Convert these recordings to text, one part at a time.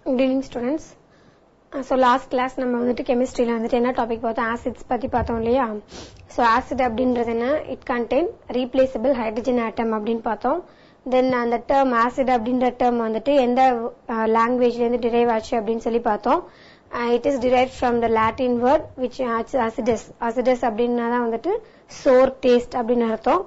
Good evening students so last class நம்ம வந்துட்டு கெமிஸ்ட்ரியில் வந்துட்டு என்ன டாபிக் பார்த்தோம் ஆசிட்ஸ் பற்றி பார்த்தோம் இல்லையா ஸோ ஆசிட் அப்படின்றது என்ன it contain replaceable hydrogen atom அப்படின்னு பார்த்தோம் தென் அந்த டேர்ம் ஆசிட் அப்படின்ற டேர்ம் வந்துட்டு எந்த லாங்குவேஜ்லேருந்து டிரைவ் ஆச்சு அப்படின்னு சொல்லி பார்த்தோம் it is derived from the Latin word which acidus acidus அப்படின்னா தான் வந்துட்டு சோர் டேஸ்ட் அப்படின்னு அர்த்தம்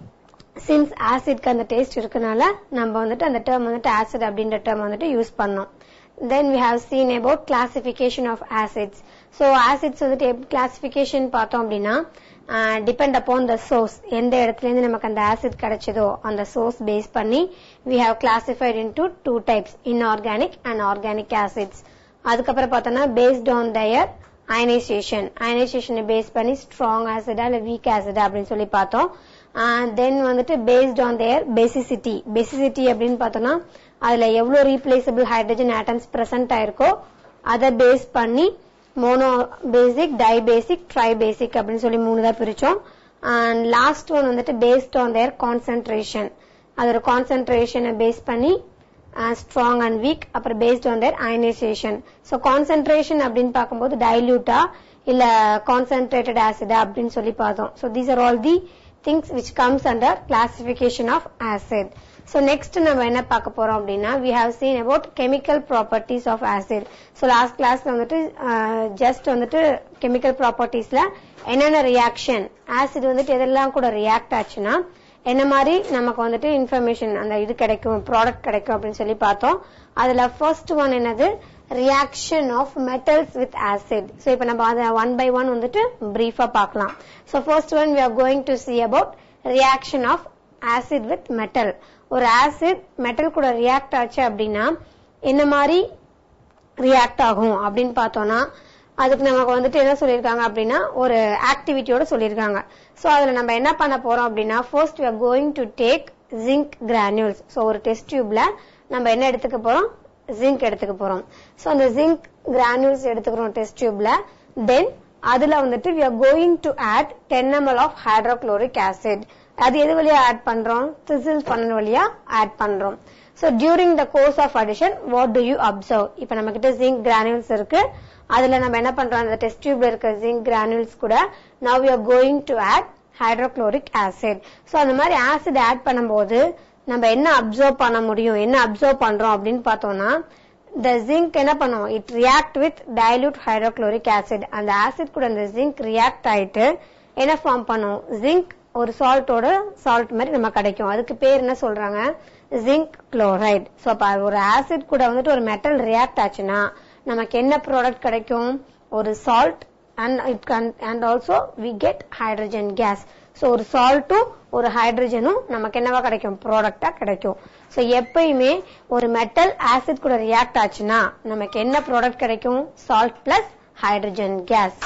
சின்ஸ் ஆசிட்க்கு அந்த டேஸ்ட் இருக்கனால நம்ம வந்துட்டு அந்த டேர்ம் வந்துட்டு ஆசிட் அப்படின்ற டேர்ம் வந்துட்டு யூஸ் பண்ணோம் then we have seen about classification of acids so acids வந்துட்டு கிளாசிபிகேஷன் பார்த்தோம் அப்படின்னா டிபெண்ட் அப்பான் த சோர்ஸ் எந்த இடத்துல இருந்து நமக்கு அந்த ஆசிட் கிடைச்சதோ அந்த சோர்ஸ் பேஸ் பண்ணி we have classified in two types inorganic and organic acids அதுக்கப்புறம் பார்த்தோம்னா பேஸ்ட் ஆன் தயர் அயனைசேஷன் அயனைசேஷனை பேஸ் பண்ணி ஸ்ட்ராங் ஆசிடா இல்ல வீக் ஆசிடா அப்படின்னு சொல்லி பார்த்தோம் தென் வந்துட்டு பேஸ்ட் ஆன் தேர் பெசிசிட்டி பெசிசிட்டி அப்படின்னு பார்த்தோம்னா அதுல எவ்வளவு ரீப்ளேசபிள் ஹைட்ரஜன் ஆட்டம்ஸ் பிரசன்ட் ஆயிருக்கோ அதை பேஸ் பண்ணி mono basic di basic tri basic அப்படின்னு சொல்லி மூணு தான் பிரிச்சோம் அண்ட் லாஸ்ட் ஒன் வந்துட்டு பேஸ்ட் ஆன் தேர் கான்சென்ட்ரேஷன் அதோட கான்சென்ட்ரேஷனை பேஸ் பண்ணி ஸ்ட்ராங் அண்ட் வீக் அப்புறம் based on their ionization so concentration அப்படின்னு பார்க்கும்போது டைல்யூட்டா இல்ல கான்சென்ட்ரேட்டட் ஆசிடா அப்படின்னு சொல்லி பார்த்தோம் so these are all the things which comes under classification of acid so next நம்ம என்ன பார்க்க போறோம் அப்படின்னா we have seen about chemical properties of acid so last கிளாஸ்ல வந்துட்டு ஜஸ்ட் வந்துட்டு கெமிக்கல் ப்ராப்பர்ட்டிஸ்ல என்னென்ன ரியாக்ஷன் ஆசிட் வந்துட்டு எதெல்லாம் கூட ரியாக்ட் ஆச்சுன்னா என்ன மாதிரி நமக்கு வந்துட்டு இன்ஃபர்மேஷன் அந்த இது கிடைக்கும் ப்ராடக்ட் கிடைக்கும் அப்படின்னு சொல்லி பார்த்தோம் அதுல ஃபர்ஸ்ட் ஒன் என்னது reaction of metals with acid so இப்போ நம்ம அதை ஒன் பை ஒன் வந்துட்டு பிரீஃபா பார்க்கலாம் so first one we are going to see about reaction of acid with metal ஒரு ஆசிட் மெட்டல் கூட ரியாக்ட் ஆச்சு அப்படின்னா என்ன மாதிரி ரியாக்ட் ஆகும் அப்படின்னு பார்த்தோம்னா அதுக்கு நமக்கு வந்துட்டு என்ன சொல்லியிருக்காங்க அப்படின்னா ஒரு ஆக்டிவிட்டியோட சொல்லியிருக்காங்க ஸோ அதுல நம்ம என்ன பண்ண போறோம் அப்படின்னா first we are going to take zinc granules so ஒரு டெஸ்ட் டியூப்ல நம்ம என்ன எடுத்துக்க போறோம் ஜிங்க் எடுத்துக்க போறோம் ஸோ அந்த ஜிங்க் கிரானியூல்ஸ் எடுத்துக்கிறோம் டெஸ்ட் டியூப்ல தென் அதுல வந்துட்டு we are going to add ten ml of hydrochloric acid அது எது வழியா ஆட் பண்றோம் திசில் பண்ண வழியா ஆட் பண்றோம் so during the course of addition what do you observe இப்ப நம்ம கிட்ட ஜிங்க் கிரானியூல்ஸ் இருக்கு அதுல நம்ம என்ன பண்றோம் அந்த டெஸ்ட் டியூப்ல இருக்க ஜிங்க் கிரானியூல்ஸ் கூட now you are going to add hydrochloric acid so அந்த மாதிரி ஆசிட் ஆட் பண்ணும்போது நம்ம என்ன அப்சர்வ் பண்ண முடியும் என்ன அப்சர்வ் பண்றோம் அப்படின்னு பார்த்தோம்னா இந்த ஜிங்க் என்ன பண்ணும் it react with dilute hydrochloric acid அந்த ஆசிட் கூட அந்த ஜிங்க் ரியாக்ட் ஆயிட்டு என்ன ஃபார்ம் பண்ணும் ஜிங்க் ஒரு சால்ட்டோட சால்ட் மாதிரி நம்ம கிடைக்கும் அதுக்கு பேர் என்ன சொல்றாங்க ஜிங்க் குளோரைட் ஸோ அப்ப ஒரு ஆசிட் கூட வந்துட்டு ஒரு மெட்டல் ரியாக்ட் ஆச்சுன்னா நமக்கு என்ன ப்ராடக்ட் கிடைக்கும் ஒரு salt and it and also we get hydrogen gas so ஒரு சால்ட்டும் ஒரு ஹைட்ரஜனும் நமக்கு என்னவா கிடைக்கும் ப்ராடக்டா கிடைக்கும் ஸோ எப்பயுமே ஒரு மெட்டல் ஆசிட் கூட ரியாக்ட் ஆச்சுன்னா நமக்கு என்ன ப்ராடக்ட் கிடைக்கும் salt plus hydrogen gas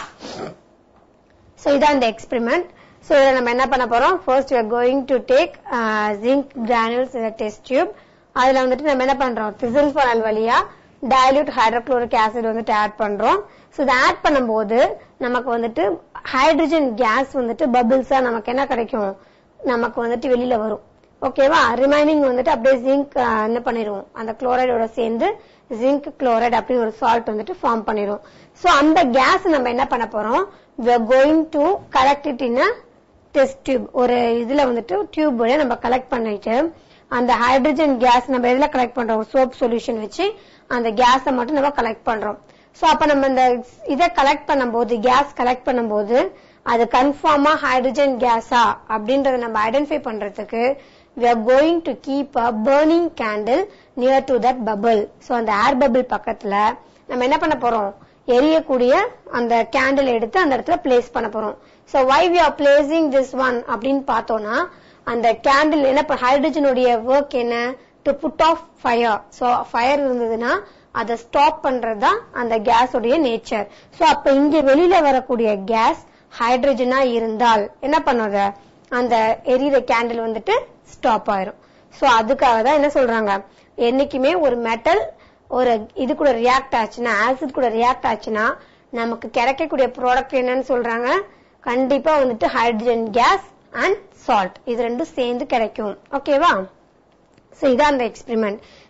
so இதான் இந்த எக்ஸ்பெரிமெண்ட் ஸோ இதில் நம்ம என்ன பண்ண போறோம் first you are going to take zinc granules test tube அதுல வந்துட்டு நம்ம என்ன பண்றோம் திசில் ஃபனல் வழியா டைல்யூட் ஹைட்ரோக்ளோரிக் ஆசிட் வந்துட்டு ஆட் பண்றோம் ஸோ இதை ஆட் பண்ணும்போது நமக்கு வந்துட்டு ஹைட்ரஜன் கேஸ் வந்துட்டு பபிள்ஸா நமக்கு என்ன கிடைக்கும் நமக்கு வந்துட்டு வெளியில வரும் ஓகேவா ரிமைனிங் வந்துட்டு அப்படியே ஜிங்க் என்ன பண்ணிடுவோம் அந்த குளோரைடோட சேர்ந்து ஜிங்க் குளோரைட் அப்படின்னு ஒரு சால்ட் வந்துட்டு ஃபார்ம் பண்ணிடும் ஸோ அந்த கேஸ் நம்ம என்ன பண்ண போறோம் we are going to collect it in test tube ஒரு இதுல வந்துட்டு டியூப் வழியா நம்ம கலெக்ட் பண்ணிட்டு அந்த ஹைட்ரஜன் கேஸ் நம்ம எதுல கலெக்ட் பண்றோம் சோப் சொல்யூஷன் வச்சு அந்த கேஸை மட்டும் நம்ம கலெக்ட் பண்றோம் சோ அப்ப நம்ம இந்த இதை கலெக்ட் பண்ணும்போது கேஸ் கலெக்ட் பண்ணும்போது அது கன்ஃபார்மா ஹைட்ரஜன் கேஸா அப்படின்றத நம்ம ஐடென்டிஃபை பண்றதுக்கு we are going to keep a burning candle near to that bubble so அந்த ஏர் பபிள் பக்கத்துல நம்ம என்ன பண்ண போறோம் எரியக்கூடிய அந்த கேண்டில் எடுத்து அந்த இடத்துல பிளேஸ் பண்ண போறோம் so why we are placing this one அப்படின்னு பார்த்தோம்னா அந்த கேண்டில் என்ன ஹைட்ரஜனுடைய ஒர்க் என்ன to put off fire so fire இருந்ததுன்னா அதை ஸ்டாப் பண்றதுதான் அந்த கேஸ் உடைய நேச்சர் சோ அப்ப இங்க வெளியில வரக்கூடிய கேஸ் ஹைட்ரஜனா இருந்தால் என்ன பண்ணுது அந்த எரியிற கேண்டில் வந்துட்டு ஸ்டாப் ஆயிரும் சோ அதுக்காக தான் என்ன சொல்றாங்க என்னைக்குமே ஒரு மெட்டல் ஒரு இது கூட ரியாக்ட் ஆச்சுன்னா ஆசிட் கூட ரியாக்ட் ஆச்சுன்னா நமக்கு கிடைக்கக்கூடிய ப்ராடக்ட் என்னன்னு சொல்றாங்க கண்டிப்பா வந்துட்டு ஹைட்ரஜன் கேஸ் அண்ட் சால்ட் இது ரெண்டும் சேர்ந்து கிடைக்கும் ஓகேவா சோ இதான் அந்த experiment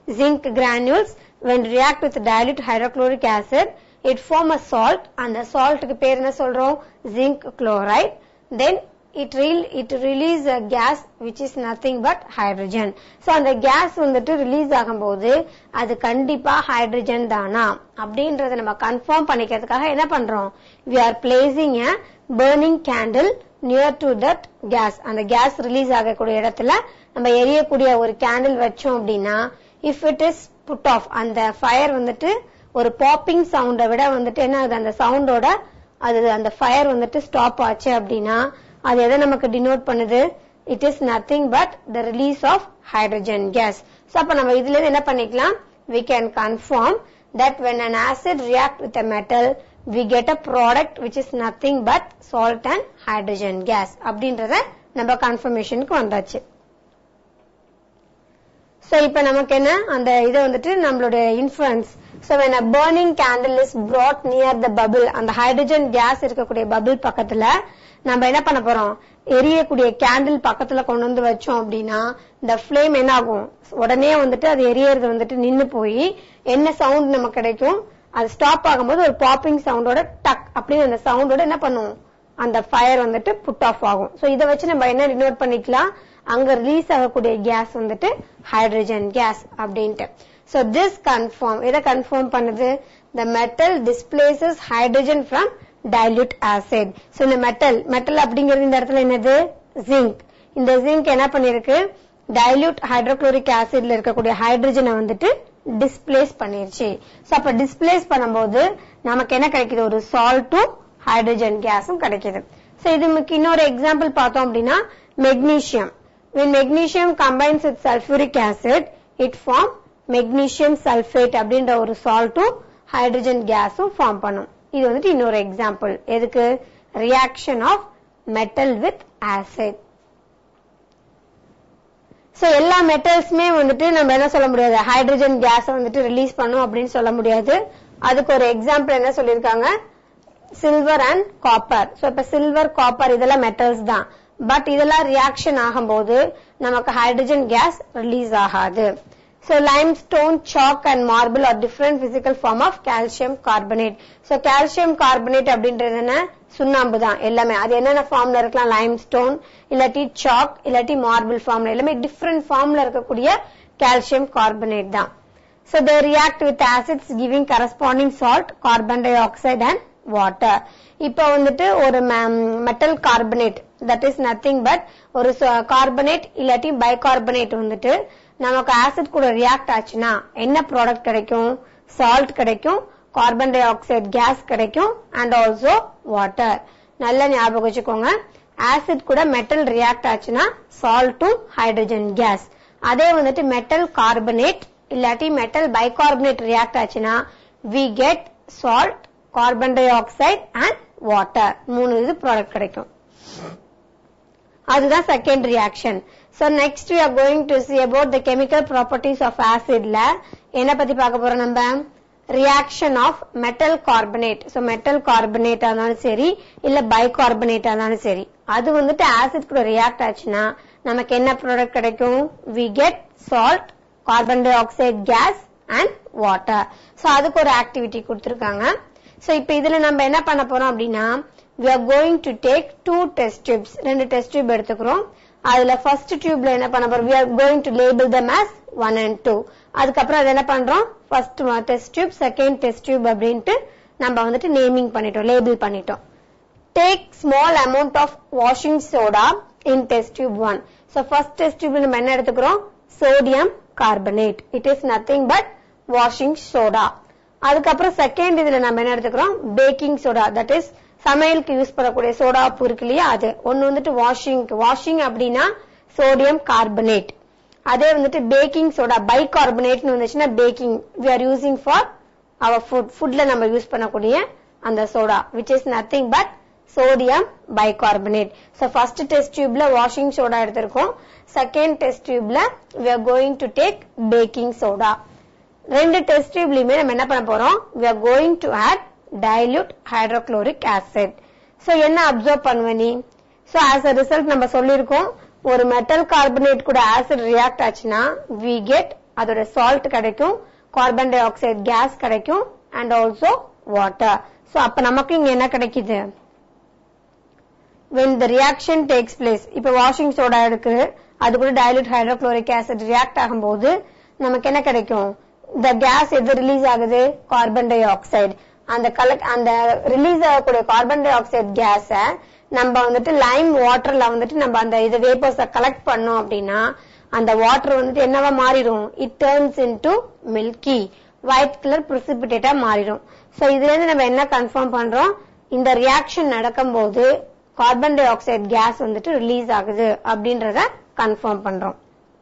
zinc granules when react with dilute hydrochloric acid it form a salt அந்த saltக்கு பேர் என்ன சொல்றோம் zinc chloride then it re it release a gas which is nothing but hydrogen so அந்த gas வந்துட்டு ரிலீஸ் ஆகும்போது அது கண்டிப்பா ஹைட்ரஜன் தானா அப்படின்றத நம்ம கன்ஃபார்ம் பண்ணிக்கிறதுக்காக என்ன பண்றோம் we are placing a burning candle near to that gas அந்த gas ரிலீஸ் ஆகக்கூடிய இடத்துல நம்ம எரியக்கூடிய ஒரு கேண்டில் வச்சோம் அப்படின்னா if it is put off அந்த ஃபயர் வந்துட்டு ஒரு பாப்பிங் சவுண்டை விட வந்துட்டு என்ன ஆகுது அந்த சவுண்டோட அது அந்த ஃபயர் வந்துட்டு ஸ்டாப் ஆச்சு அப்படின்னா அது எதை நமக்கு டினோட் பண்ணுது it is nothing but the release of hydrogen gas so அப்ப நம்ம இதுல இருந்து என்ன பண்ணிக்கலாம் we can confirm that when an acid react with a metal we get a product which is nothing but salt and hydrogen gas அப்படின்றத நம்ம கன்ஃபர்மேஷனுக்கு வந்தாச்சு so இப்ப நமக்கு என்ன அந்த இதை வந்துட்டு நம்மளோட influence so when a burning candle is brought near the bubble அந்த ஹைட்ரஜன் கேஸ் இருக்கக்கூடிய பபிள் பக்கத்துல நம்ம என்ன பண்ண போறோம் எரியக்கூடிய கேண்டில் பக்கத்துல கொண்டு வந்து வச்சோம் அப்படின்னா இந்த ஃபிளேம் என்ன ஆகும் உடனே வந்துட்டு அது எரியறது வந்துட்டு நின்னு போய் என்ன சவுண்ட் நமக்கு கிடைக்கும் அது ஸ்டாப் ஆகும்போது ஒரு பாப்பிங் சவுண்டோட டக் அப்படின்னு அந்த சவுண்டோட என்ன பண்ணும் அந்த ஃபயர் வந்துட்டு புட் ஆஃப் ஆகும் சோ இதை வச்சு நம்ம என்ன டினோட் பண்ணிக்கலாம் அங்க ரிலீஸ் ஆகக்கூடிய கேஸ் வந்துட்டு ஹைட்ரஜன் கேஸ் அப்படின்ட்டு சோ திஸ் கன்ஃபார்ம் எதை கன்ஃபார்ம் பண்ணுது the metal displaces hydrogen from dilute acid so இந்த மெட்டல் மெட்டல் அப்படிங்கிறது இந்த இடத்துல என்னது ஜிங்க் இந்த ஜிங்க் என்ன பண்ணிருக்கு டைல்யூட் ஹைட்ரோகுளோரிக் ஆசிட்ல இருக்கக்கூடிய ஹைட்ரஜனை வந்துட்டு டிஸ்பிளேஸ் பண்ணிருச்சு சோ அப்ப டிஸ்பிளேஸ் பண்ணும்போது நமக்கு என்ன கிடைக்குது ஒரு சால்ட்டும் ஹைட்ரஜன் கேஸும் கிடைக்குது சோ இதுக்கு இன்னொரு எக்ஸாம்பிள் பார்த்தோம் அப்படின்னா magnesium when magnesium combines with sulfuric acid it form magnesium sulfate அப்படின்ற ஒரு சால்ட்டும் ஹைட்ரஜன் கேஸும் ஃபார்ம் பண்ணும் இது வந்துட்டு இன்னொரு எக்ஸாம்பிள் எதுக்கு reaction of metal with acid so எல்லா மெட்டல்ஸுமே வந்துட்டு நம்ம என்ன சொல்ல முடியாது ஹைட்ரஜன் கேஸ் வந்துட்டு ரிலீஸ் பண்ணும் அப்படின்னு சொல்ல முடியாது அதுக்கு ஒரு எக்ஸாம்பிள் என்ன சொல்லியிருக்காங்க சில்வர் அண்ட் காப்பர் சோ இப்ப சில்வர் காப்பர் இதெல்லாம் மெட்டல்ஸ் தான் பட் இதெல்லாம் ரியாக்ஷன் ஆகும்போது நமக்கு ஹைட்ரஜன் கேஸ் ரிலீஸ் ஆகாது So limestone, chalk and marble are different physical form of calcium carbonate. So calcium carbonate அப்படின்றது என்ன சுண்ணாம்பு தான் எல்லாமே அது என்னென்ன ஃபார்ம்ல இருக்கலாம் limestone இல்லாட்டி chalk இல்லாட்டி marble ஃபார்ம்ல எல்லாமே டிஃப்ரெண்ட் ஃபார்ம்ல இருக்கக்கூடிய calcium carbonate தான் So they react with acids giving corresponding salt, carbon dioxide and water. இப்போ வந்துட்டு ஒரு metal carbonate that is nothing but ஒரு கார்பனேட் இல்லாட்டி பைகார்பனேட் வந்துட்டு நமக்கு ஆசிட் கூட ரியாக்ட் ஆச்சுன்னா என்ன ப்ராடக்ட் கிடைக்கும் சால்ட் கிடைக்கும் கார்பன் டை ஆக்சைடு கேஸ் கிடைக்கும் அண்ட் ஆல்சோ வாட்டர் நல்ல ஞாபகம் வச்சுக்கோங்க ஆசிட் கூட மெட்டல் ரியாக்ட் ஆச்சுன்னா சால்ட்டும் ஹைட்ரஜன் கேஸ் அதே வந்துட்டு மெட்டல் கார்பனேட் இல்லாட்டி மெட்டல் பைகார்பனேட் ரியாக்ட் ஆச்சுன்னா we get salt carbon dioxide and water மூணு இது ப்ராடக்ட் கிடைக்கும் அதுதான் second reaction so next we are going to see about the chemical properties of ஆசிட்ல என்ன பத்தி பார்க்க போறோம் நம்ம reaction of metal carbonate so metal carbonate ஆனாலும் சரி இல்ல பைகார்பனேட் ஆனாலும் சரி அது வந்துட்டு ஆசிட் கூட ரியாக்ட் ஆச்சுன்னா நமக்கு என்ன ப்ராடக்ட் கிடைக்கும் we get salt carbon dioxide gas and water so அதுக்கு ஒரு ஆக்டிவிட்டி கொடுத்திருக்காங்க சோ இப்ப இதுல நம்ம என்ன பண்ண போறோம் அப்படின்னா we are going to take two test tubes ரெண்டு டெஸ்ட் டியூப் எடுத்துக்கிறோம் அதுல ஃபர்ஸ்ட் டியூப்ல என்ன பண்ண போறோம் we are going to label them as one and two அதுக்கப்புறம் அது என்ன பண்றோம் first test tube second test tube அப்படின்ட்டு நம்ம வந்துட்டு நேமிங் பண்ணிட்டோம் லேபிள் பண்ணிட்டோம் take small amount of washing soda in test tube one so first test டியூப்ல நம்ம என்ன எடுத்துக்கிறோம் sodium carbonate it is nothing but washing soda அதுக்கப்புறம் செகண்ட் இதுல நம்ம என்ன எடுத்துக்கிறோம் பேக்கிங் சோடா தட் இஸ் சமையலுக்கு யூஸ் பண்ணக்கூடிய சோடா உப்பு இருக்கு இல்லையா அது ஒன்னு வந்துட்டு வாஷிங் வாஷிங் அப்படின்னா சோடியம் கார்பனேட் அதே வந்துட்டு பேக்கிங் சோடா பைகார்பனேட்னு வந்துச்சுன்னா baking we are using for our food ஃபுட்ல நம்ம யூஸ் பண்ணக்கூடிய அந்த soda which is nothing but sodium bicarbonate so first test டியூப்ல வாஷிங் சோடா எடுத்திருக்கோம் செகண்ட் டெஸ்ட் டியூப்ல we are going to take baking soda ரெண்டு டெஸ்ட் டியூப்லயுமே நம்ம என்ன பண்ண போறோம் we are going to add dilute hydrochloric acid so என்ன அப்சர்வ் பண்ணுவ நீ சோ ஆஸ் அ ரிசல்ட் நம்ம சொல்லியிருக்கோம் ஒரு மெட்டல் கார்பனேட் கூட ஆசிட் ரியாக்ட் ஆச்சுன்னா வி கெட் அதோட சால்ட் கிடைக்கும் கார்பன் டை ஆக்சைடு கேஸ் கிடைக்கும் அண்ட் ஆல்சோ வாட்டர் சோ அப்ப நமக்கு இங்க என்ன கிடைக்குது when the reaction takes place இப்ப வாஷிங் சோடா இருக்கு அது கூட டைலூட் ஹைட்ரோகுளோரிக் ஆசிட் ரியாக்ட் ஆகும்போது நமக்கு என்ன கிடைக்கும் இந்த கேஸ் எது ரிலீஸ் ஆகுது கார்பன் டை ஆக்சைடு அந்த கலெக்ட் அந்த ரிலீஸ் ஆகக்கூடிய கார்பன் டை ஆக்சைடு கேஸ நம்ம வந்துட்டு லைம் வாட்டர்ல வந்துட்டு நம்ம அந்த இது வேப்பர்ஸ கலெக்ட் பண்ணோம் அப்படின்னா அந்த வாட்டர் வந்துட்டு என்னவா மாறிடும் it turns into milky white colour பிரிசிபிடேட்டா மாறிடும் சோ இதுல இருந்து நம்ம என்ன கன்ஃபார்ம் பண்றோம் இந்த ரியாக்ஷன் நடக்கும்போது கார்பன் டை ஆக்சைடு கேஸ் வந்துட்டு ரிலீஸ் ஆகுது அப்படின்றத கன்ஃபார்ம் பண்றோம்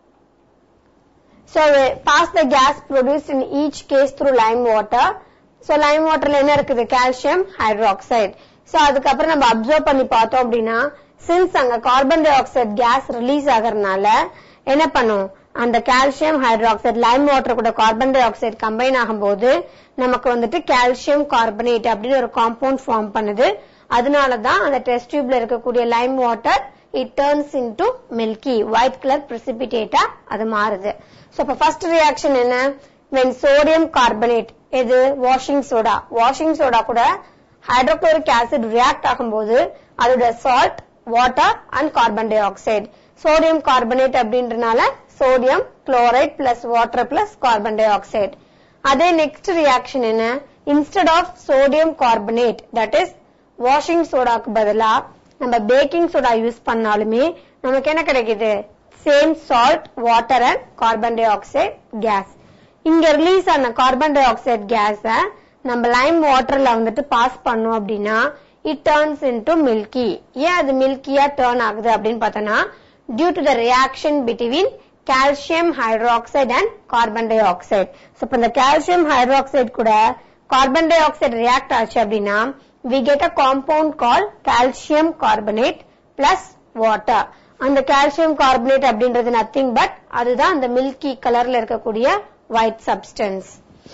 So pass the gas produced in each case through lime water. So lime waterல என்ன இருக்குது கால்சியம் ஹைட்ரோக்சைடு சோ அதுக்கப்புறம் நம்ம அப்சர்வ் பண்ணி பார்த்தோம் அப்படின்னா சின்ஸ் அங்க carbon dioxide gas release ஆகறதுனால என்ன பண்ணும் அந்த கால்சியம் ஹைட்ரோக்சைடு லைம் வாட்டர் கூட கார்பன் டை ஆக்சைடு கம்பைன் ஆகும்போது நமக்கு வந்துட்டு கால்சியம் கார்பனேட் அப்படின்னு ஒரு காம்பவுண்ட் ஃபார்ம் பண்ணுது அதனாலதான் அந்த டெஸ்ட் டியூப்ல இருக்கக்கூடிய lime water it turns into milky white colour பிரிசிபிடேட்டா அது மாறுது சோ இப்ப ஃபர்ஸ்ட் ரியாக்ஷன் என்ன வென் சோடியம் கார்பனேட் எது வாஷிங் சோடா வாஷிங் சோடா கூட ஹைட்ரோகுளோரிக் ஆசிட் ரியாக்ட் ஆகும்போது அதோட salt water and carbon dioxide sodium carbonate அப்படின்றனால sodium chloride plus water plus carbon dioxide அதே நெக்ஸ்ட் ரியாக்ஷன் என்ன instead of sodium carbonate that is washing சோடாக்கு பதிலா நம்ம baking soda use பண்ணாலுமே நமக்கு என்ன கிடைக்குது same salt water and carbon dioxide gas இங்க ரிலீஸ் ஆன கார்பன் டை ஆக்சைடு கேஸ நம்ம லைம் வாட்டர்ல வந்துட்டு பாஸ் பண்ணோம் அப்படின்னா இட் டர்ன்ஸ் இன்டு மில்கி ஏன் அது மில்கியா டர்ன் ஆகுது அப்படின்னு பார்த்தோம்னா due to the reaction between calcium hydroxide and carbon dioxide so இப்போ இந்த கால்சியம் ஹைட்ரோக்சைடு கூட கார்பன் டை ஆக்சைடு ரியாக்ட் ஆச்சு அப்படின்னா we get a compound called calcium carbonate plus water அந்த calcium carbonate அப்படின்றது நத்திங் பட் அதுதான் அந்த milky கலர்ல இருக்கக்கூடிய ஒயிட் சப்ஸ்டன்ஸ்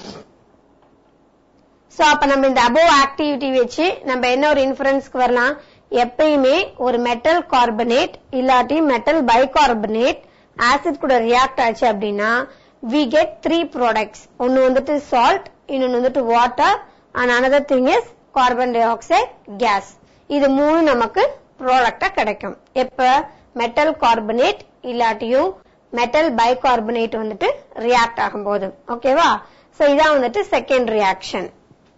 சோ அப்ப நம்ம இந்த அபோவ் ஆக்டிவிட்டி வச்சு நம்ம என்ன ஒரு இன்ஃபரன்ஸ்க்கு வரலாம் எப்பயுமே ஒரு மெட்டல் கார்பனேட் இல்லாட்டி மெட்டல் பைகார்பனேட் ஆசிட் கூட ரியாக்ட் ஆச்சு அப்படின்னா வி கெட் த்ரீ ப்ராடக்ட்ஸ் ஒன்னு வந்துட்டு சால்ட் இன்னொன்னு வந்துட்டு water and another thing is carbon dioxide gas இது மூணு நமக்கு ப்ராடக்டா கிடைக்கும் எப்ப மெட்டல் கார்பனேட் இல்லாட்டியும் மெட்டல் பைகார்பனேட் வந்துட்டு ரியாக்ட் ஆகும்போது ஓகேவா சோ இதான் வந்துட்டு செகண்ட் ரியாக்ஷன்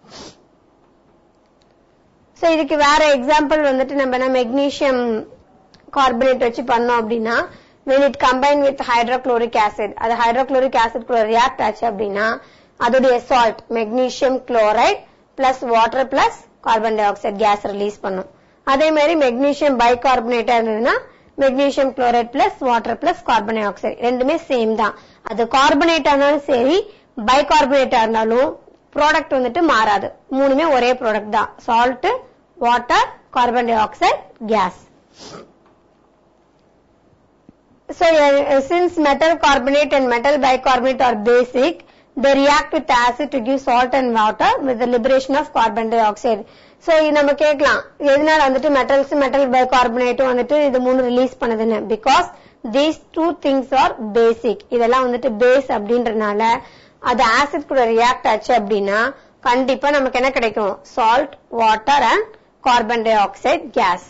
சோ இதுக்கு வேற எக்ஸாம்பிள் வந்துட்டு நம்ம என்ன மெக்னீசியம் கார்பனேட் வச்சு பண்ணோம் அப்படின்னா when it combine with hydrochloric acid அது hydrochloric acid கூட ரியாக்ட் ஆச்சு அப்படின்னா அதோடைய salt magnesium chloride plus water plus carbon dioxide gas release பண்ணும் அதே மாதிரி மெக்னீசியம் பைகார்பனேட்டா இருந்ததுன்னா magnesium chloride plus water plus carbon dioxide ரெண்டுமே சேம் தான் அது கார்பனேட்டா இருந்தாலும் சரி பைகார்பனேட்டா இருந்தாலும் ப்ராடக்ட் வந்துட்டு மாறாது மூணுமே ஒரே ப்ராடக்ட் தான் salt water carbon dioxide gas So uh, since metal carbonate and metal bicarbonate are basic, they react with acid to give salt and water with the liberation of carbon dioxide. So இது நம்ம கேட்கலாம் எதனால வந்துட்டு metals metal பைகார்பனேட்டும் வந்துட்டு இது மூணு release பண்ணுதுன்னு because these two things are basic இதெல்லாம் வந்துட்டு பேஸ் அப்படின்றனால அது ஆசிட் கூட ரியாக்ட் ஆச்சு அப்படின்னா கண்டிப்பா நமக்கு என்ன கிடைக்கும் salt water and carbon dioxide gas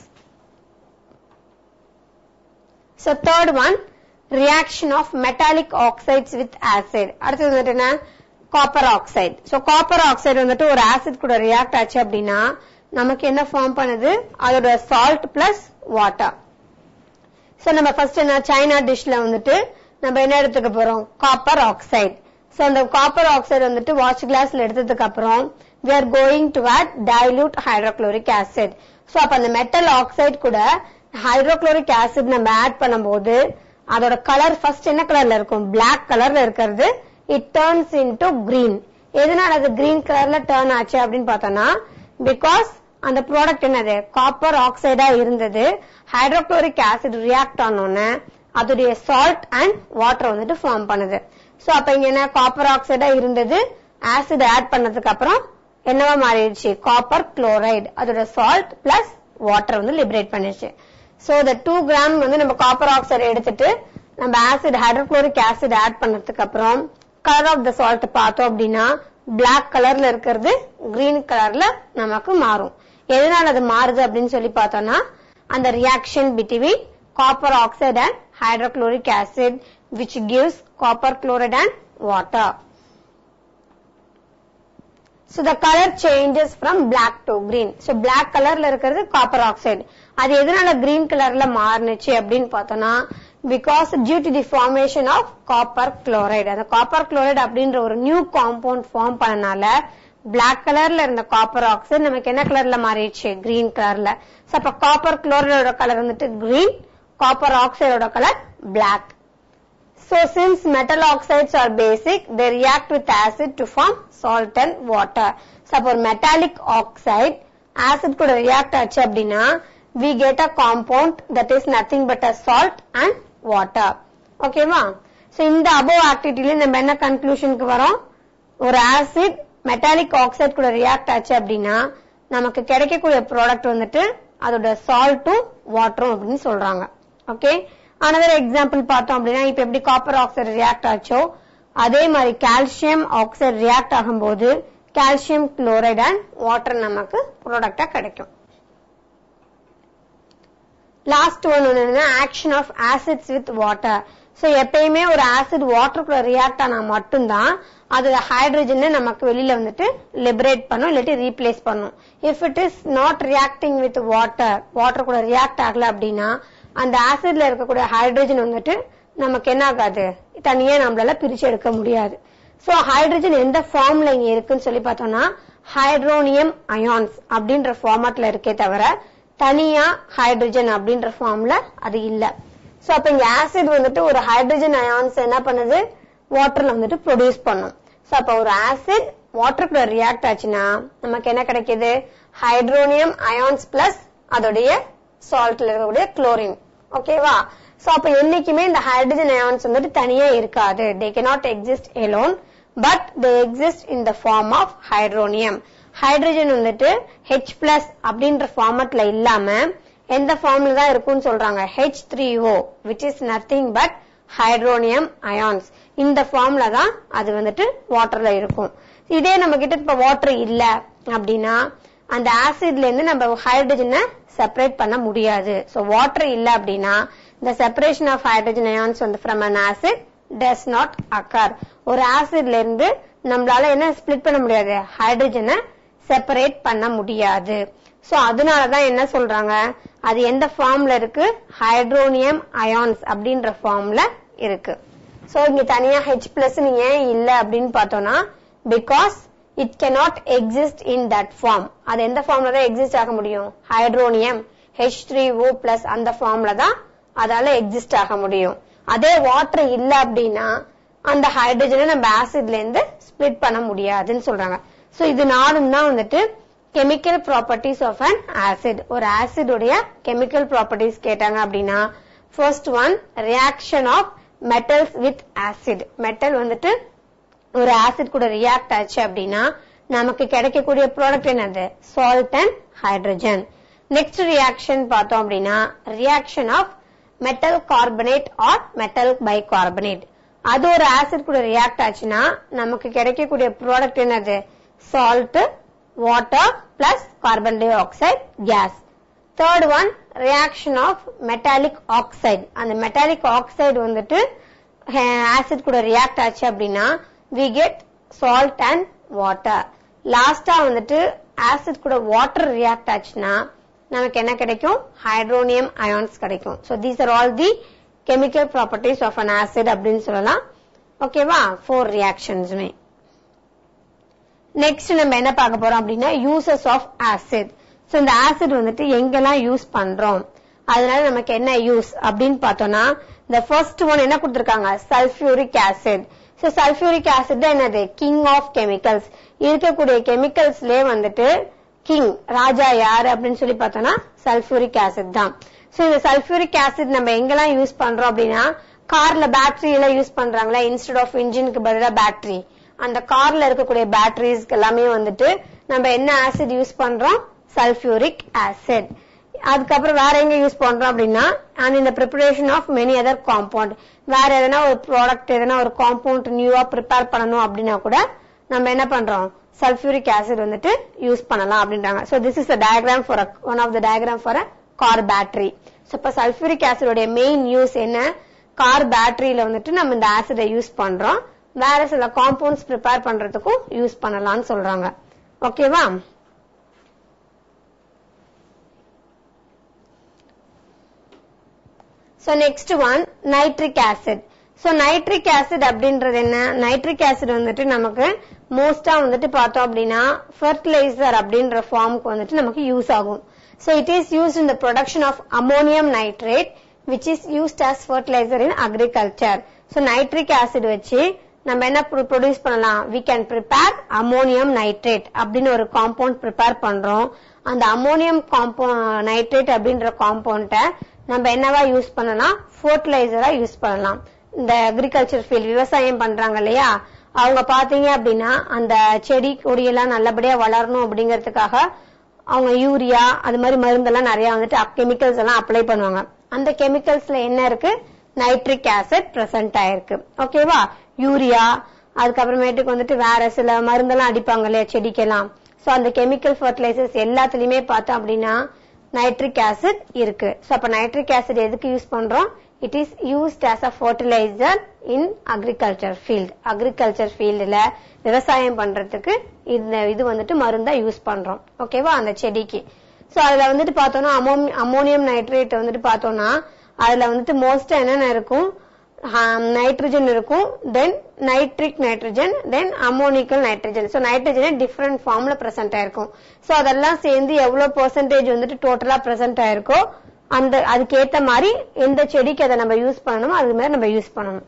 So third one, reaction of metallic oxides with acid. அடுத்தது வந்துட்டு என்ன copper oxide so copper oxide வந்துட்டு ஒரு ஆசிட் கூட ரியாக்ட் ஆச்சு அப்படின்னா நமக்கு என்ன ஃபார்ம் பண்ணுது அதோட சால்ட் பிளஸ் வாட்டர் ஸோ நம்ம ஃபர்ஸ்ட் என்ன சைனா டிஷ்ல வந்துட்டு நம்ம என்ன எடுத்துக்க போறோம் காப்பர் ஆக்சைடு ஸோ அந்த காப்பர் ஆக்சைடு வந்துட்டு வாட்ச் கிளாஸ்ல எடுத்ததுக்கு அப்புறம் we are going to add dilute hydrochloric acid so அப்ப அந்த மெட்டல் ஆக்சைடு கூட ஹைட்ரோகுளோரிக் ஆசிட் நம்ம ஆட் பண்ணும்போது அதோட கலர் ஃபர்ஸ்ட் என்ன கலர்ல இருக்கும் Black கலர்ல இருக்கிறது இட் டர்ன்ஸ் இன்டு கிரீன் எதனால அது கிரீன் கலர்ல டர்ன் ஆச்சு அப்படின்னு பார்த்தோம்னா பிகாஸ் அந்த ப்ராடக்ட் என்னது காப்பர் ஆக்சைடா இருந்தது ஹைட்ரோகுளோரிக் ஆசிட் ரியாக்ட் ஆனோன்னு அதோடைய சால்ட் அண்ட் வாட்டர் வந்துட்டு ஃபார்ம் பண்ணுது சோ அப்ப இங்க என்ன காப்பர் ஆக்சைடா இருந்தது ஆசிட் ஆட் பண்ணதுக்கு அப்புறம் என்னவா மாறிடுச்சு காப்பர் குளோரைடு அதோட சால்ட் பிளஸ் வாட்டர் வந்து லிபரேட் பண்ணிடுச்சு சோ இந்த டூ கிராம் வந்து நம்ம காப்பர் ஆக்சைடு எடுத்துட்டு நம்ம ஆசிட் ஹைட்ரோகுளோரிக் ஆசிட் ஆட் பண்ணதுக்கு அப்புறம் கலர் ஆஃப் த சால்ட் பார்த்தோம் அப்படின்னா பிளாக் கலர்ல இருக்கிறது கிரீன் கலர்ல நமக்கு மாறும் எதனால அது மாறுது அப்படின்னு சொல்லி பார்த்தோம்னா அந்த reaction between copper oxide and hydrochloric acid which gives copper chloride and water. So the color changes from black to green. So black கலர்ல இருக்கிறது காப்பர் ஆக்சைடு அது எதனால கிரீன் கலர்ல மாறுனுச்சு அப்படின்னு பார்த்தோம்னா because due to the formation of copper chloride அந்த copper chloride அப்படின்ற ஒரு நியூ காம்பவுண்ட் ஃபார்ம் பண்ணனால பிளாக் கலர்ல இருந்த காப்பர் ஆக்சைடு நமக்கு என்ன கலர்ல மாறிடுச்சு கிரீன் கலர்ல சோ அப்ப காப்பர் குளோரைடோட கலர் வந்துட்டு கிரீன் காப்பர் ஆக்சைடோட colour black So since metal oxides are basic, they react with acid to form salt and water. So for metallic oxide, acid கூட react ஆச்சு அப்படின்னா we get a compound that is nothing but a salt and water. ஓகேவா So இந்த above activity நம்ம என்ன கன்க்ளூஷனுக்கு வரோம் ஒரு ஆசிட் மெட்டாலிக் ஆக்சைடு கூட ரியாக்ட் ஆச்சு அப்படின்னா நமக்கு கிடைக்கக்கூடிய ப்ராடக்ட் வந்துட்டு அதோட சால்ட்டும் வாட்டரும் அப்படின்னு சொல்றாங்க ஓகே அனதர் எக்ஸாம்பிள் பார்த்தோம் அப்படின்னா இப்ப எப்படி காப்பர் ஆக்சைடு ரியாக்ட் ஆச்சோ அதே மாதிரி கால்சியம் ஆக்சைடு ரியாக்ட் ஆகும்போது கால்சியம் குளோரைட் அண்ட் வாட்டர் நமக்கு ப்ராடக்டா கிடைக்கும் லாஸ்ட் ஒன் என்னன்னா action of acids with water so எப்பயுமே ஒரு ஆசிட் வாட்டருக்குள்ள ரியாக்ட் ஆனா மட்டும்தான் அது ஹைட்ரஜனை நமக்கு வெளியில வந்துட்டு லிபரேட் பண்ணும் இல்லாட்டி ரீப்ளேஸ் பண்ணும் if it is not reacting with water water கூட ரியாக்ட் ஆகல அப்படின்னா அந்த ஆசிட்ல இருக்கக்கூடிய ஹைட்ரஜன் வந்துட்டு நமக்கு என்ன ஆகாது தனியா நம்மளால பிரிச்சு எடுக்க முடியாது சோ ஹைட்ரஜன் எந்த ஃபார்ம்ல இங்க இருக்குன்னு சொல்லி பார்த்தோம்னா ஹைட்ரோனியம் அயான்ஸ் அப்படின்ற ஃபார்மட்ல இருக்கே தவிர தனியா ஹைட்ரஜன் அப்படின்ற ஃபார்ம்ல அது இல்ல சோ அப்ப இங்க ஆசிட் வந்துட்டு ஒரு ஹைட்ரஜன் அயான்ஸ் என்ன பண்ணுது வாட்டர்ல வந்துட்டு ப்ரொடியூஸ் பண்ணும் சோ அப்ப ஒரு ஆசிட் வாட்டர் கூட ரியாக்ட் ஆச்சுன்னா நமக்கு என்ன கிடைக்குது ஹைட்ரோனியம் அயான்ஸ் பிளஸ் அதோடைய சால்ட்ல இருக்கக்கூடிய குளோரின் ஓகேவா சோ அப்ப என்னைக்குமே இந்த ஹைட்ரஜன் அயான்ஸ் வந்துட்டு தனியா இருக்காது they cannot exist alone but they exist in the form of hydronium hydrogen வந்துட்டு ஹெச் பிளஸ் அப்படின்ற ஃபார்மட்ல இல்லாம எந்த ஃபார்ம்ல தான் இருக்கும்னு சொல்றாங்க H three O which is nothing but hydronium ions இந்த ஃபார்ம்ல தான் அது வந்துட்டு வாட்டர்ல இருக்கும் இதே நம்ம கிட்ட இப்ப வாட்டர் இல்ல அப்படின்னா அந்த ஆசிட்ல இருந்து நம்ம ஹைட்ரஜனை செப்பரேட் பண்ண முடியாது சோ வாட்டர் இல்ல அப்படின்னா இந்த செப்பரேஷன் ஆஃப் ஹைட்ரஜன் அயான்ஸ் வந்து from an acid does not occur ஒரு ஆசிட்ல இருந்து நம்மளால என்ன ஸ்பிளிட் பண்ண முடியாது ஹைட்ரஜனை செப்பரேட் பண்ண முடியாது சோ அதனாலதான் என்ன சொல்றாங்க அது எந்த ஃபார்ம்ல இருக்கு ஹைட்ரோனியம் அயான்ஸ் அப்படின்ற ஃபார்ம்ல இருக்கு சோ இங்க தனியா ஹெச் பிளஸ் ஏன் இல்ல அப்படின்னு பார்த்தோம்னா because it cannot exist in that form அது எந்த ஃபார்ம்ல தான் எக்ஸிஸ்ட் ஆக முடியும் hydronium H three O plus அந்த ஃபார்ம்ல தான் அதால எக்ஸிஸ்ட் ஆக முடியும் அதே வாட்டர் இல்ல அப்படின்னா அந்த ஹைட்ரஜனை நம்ம ஆசிட்ல இருந்து ஸ்பிளிட் பண்ண முடியாதுன்னு சொல்றாங்க சோ இது நாலும் தான் வந்துட்டு chemical properties of an acid ஒரு ஆசிடுடைய கெமிக்கல் ப்ராப்பர்ட்டிஸ் கேட்டாங்க அப்படின்னா first one reaction of metals with acid metal வந்துட்டு ஒரு ஆசிட் கூட ரியாக்ட் ஆச்சு அப்படின்னா நமக்கு கிடைக்கக்கூடிய ப்ராடக்ட் என்னது salt and hydrogen next reaction பார்த்தோம் அப்படின்னா reaction of metal carbonate or metal bicarbonate அது ஒரு ஆசிட் கூட ரியாக்ட் ஆச்சுன்னா நமக்கு கிடைக்கக்கூடிய ப்ராடக்ட் என்னது salt water plus carbon dioxide gas third one reaction of metallic oxide அந்த மெட்டாலிக் ஆக்சைடு வந்துட்டு ஆசிட் கூட ரியாக்ட் ஆச்சு அப்படின்னா we get salt and water லாஸ்டா வந்துட்டு ஆசிட் கூட வாட்டர் ரியாக்ட் ஆச்சுன்னா நமக்கு என்ன கிடைக்கும் ஹைட்ரோனியம் அயான்ஸ் கிடைக்கும் so these are all the chemical properties of an acid அப்படின்னு சொல்லலாம் ஓகேவா ஃபோர் ரியாக்ஷன்ஸுமே நெக்ஸ்ட் நம்ம என்ன பார்க்க போறோம் அப்படின்னா யூசஸ் ஆஃப் ஆசிட் ஸோ இந்த ஆசிட் வந்துட்டு எங்கெல்லாம் யூஸ் பண்றோம் அதனால நமக்கு என்ன யூஸ் அப்படின்னு பார்த்தோம்னா இந்த ஃபர்ஸ்ட் ஒன் என்ன கொடுத்திருக்காங்க sulphuric acid so sulphuric acid தான் என்னது கிங் ஆஃப் கெமிக்கல்ஸ் இருக்கக்கூடிய கெமிக்கல்ஸ்லயே வந்துட்டு கிங் ராஜா யாரு அப்படின்னு சொல்லி பார்த்தோம்னா சல்ஃபியூரிக் ஆசிட் தான் ஸோ இந்த சல்ஃபியூரிக் ஆசிட் நம்ம எங்கெல்லாம் யூஸ் பண்றோம் அப்படின்னா கார்ல பேட்டரி எல்லாம் யூஸ் பண்றாங்களா இன்ஸ்டெட் ஆஃப் இன்ஜினுக்கு பதிலாக பேட்டரி அந்த கார்ல இருக்கக்கூடிய பேட்டரிஸ்க்கு எல்லாமே வந்துட்டு நம்ம என்ன ஆசிட் யூஸ் பண்றோம் சல்ஃபியூரிக் ஆசிட் அதுக்கப்புறம் வேற எங்க யூஸ் பண்றோம் அப்படின்னா அண்ட் இந்த preparation of many other compound வேற எதனா ஒரு ப்ராடக்ட் எதனா ஒரு காம்பவுண்ட் நியூவா ப்ரிப்பேர் பண்ணணும் அப்படின்னா கூட நம்ம என்ன பண்றோம் சல்ஃபியூரிக் ஆசிட் வந்துட்டு யூஸ் பண்ணலாம் அப்படின்றாங்க so this is the diagram for one of the diagram for a car battery so இப்போ சல்ஃபியூரிக் ஆசிடோட மெயின் யூஸ் என்ன கார் பேட்டரியில வந்துட்டு நம்ம இந்த ஆசிடை யூஸ் பண்றோம் வேற சில காம்பவுண்ட்ஸ் ப்ரிப்பேர் பண்றதுக்கும் யூஸ் பண்ணலாம்னு சொல்றாங்க ஓகேவா so next one nitric acid so nitric acid அப்படின்றது என்ன நைட்ரிக் ஆசிட் வந்துட்டு நமக்கு மோஸ்டா வந்துட்டு பார்த்தோம் அப்படின்னா ஃபர்டிலைசர் அப்படின்ற ஃபார்முக்கு வந்துட்டு நமக்கு யூஸ் ஆகும் so it is used in the production of ammonium nitrate which is used as fertiliser in agriculture so nitric acid வச்சு நம்ம என்ன ப்ரொடியூஸ் பண்ணலாம் we can prepare ammonium nitrate அப்படின்னு ஒரு காம்பவுண்ட் ப்ரிப்பேர் பண்றோம் அந்த அமோனியம் காம்போ நைட்ரேட் அப்படின்ற காம்பவுண்ட நம்ம என்னவா யூஸ் பண்ணலாம் ஃபர்டிலைசரா யூஸ் பண்ணலாம் இந்த அக்ரிகல்ச்சர் ஃபீல்ட் விவசாயம் பண்றாங்க இல்லையா அவங்க பாத்தீங்க அப்படின்னா அந்த செடி கொடியெல்லாம் நல்லபடியா வளரணும் அப்படிங்கறதுக்காக அவங்க யூரியா அது மாதிரி மருந்தெல்லாம் நிறைய வந்துட்டு கெமிக்கல்ஸ் எல்லாம் அப்ளை பண்ணுவாங்க அந்த கெமிக்கல்ஸ்ல என்ன இருக்கு நைட்ரிக் ஆசிட் பிரசன்ட் ஆயிருக்கு ஓகேவா யூரியா அதுக்கப்புறமேட்டுக்கு வந்துட்டு வேற சில மருந்தெல்லாம் அடிப்பாங்க இல்லையா செடிக்கெல்லாம் சோ அந்த கெமிக்கல் ஃபர்டிலைசர்ஸ் எல்லாத்துலயுமே பார்த்தோம் அப்படின்னா நைட்ரிக் ஆசிட் இருக்கு சோ அப்ப நைட்ரிக் ஆசிட் எதுக்கு யூஸ் பண்றோம் it is used as a fertiliser in agriculture field agriculture ஃபீல்டுல விவசாயம் பண்றதுக்கு இந்த இது வந்துட்டு மருந்தா யூஸ் பண்றோம் ஓகேவா அந்த செடிக்கு சோ அதுல வந்துட்டு பார்த்தோம்னா அமோனியம் நைட்ரேட் வந்துட்டு பார்த்தோம்னா அதுல வந்துட்டு மோஸ்டா என்னென்ன இருக்கும் நைட்ரஜன் இருக்கும் then nitric nitrogen then ammoniacal nitrogen so nitrogen different ஃபார்ம்ல பிரசன்ட் ஆயிருக்கும் ஸோ அதெல்லாம் சேர்ந்து எவ்வளவு பெர்சன்டேஜ் வந்துட்டு டோட்டலா பிரசன்ட் ஆயிருக்கோ அந்த அதுக்கேத்த மாதிரி எந்த செடிக்கு அதை நம்ம யூஸ் பண்ணணுமோ அது மாதிரி நம்ம யூஸ் பண்ணணும்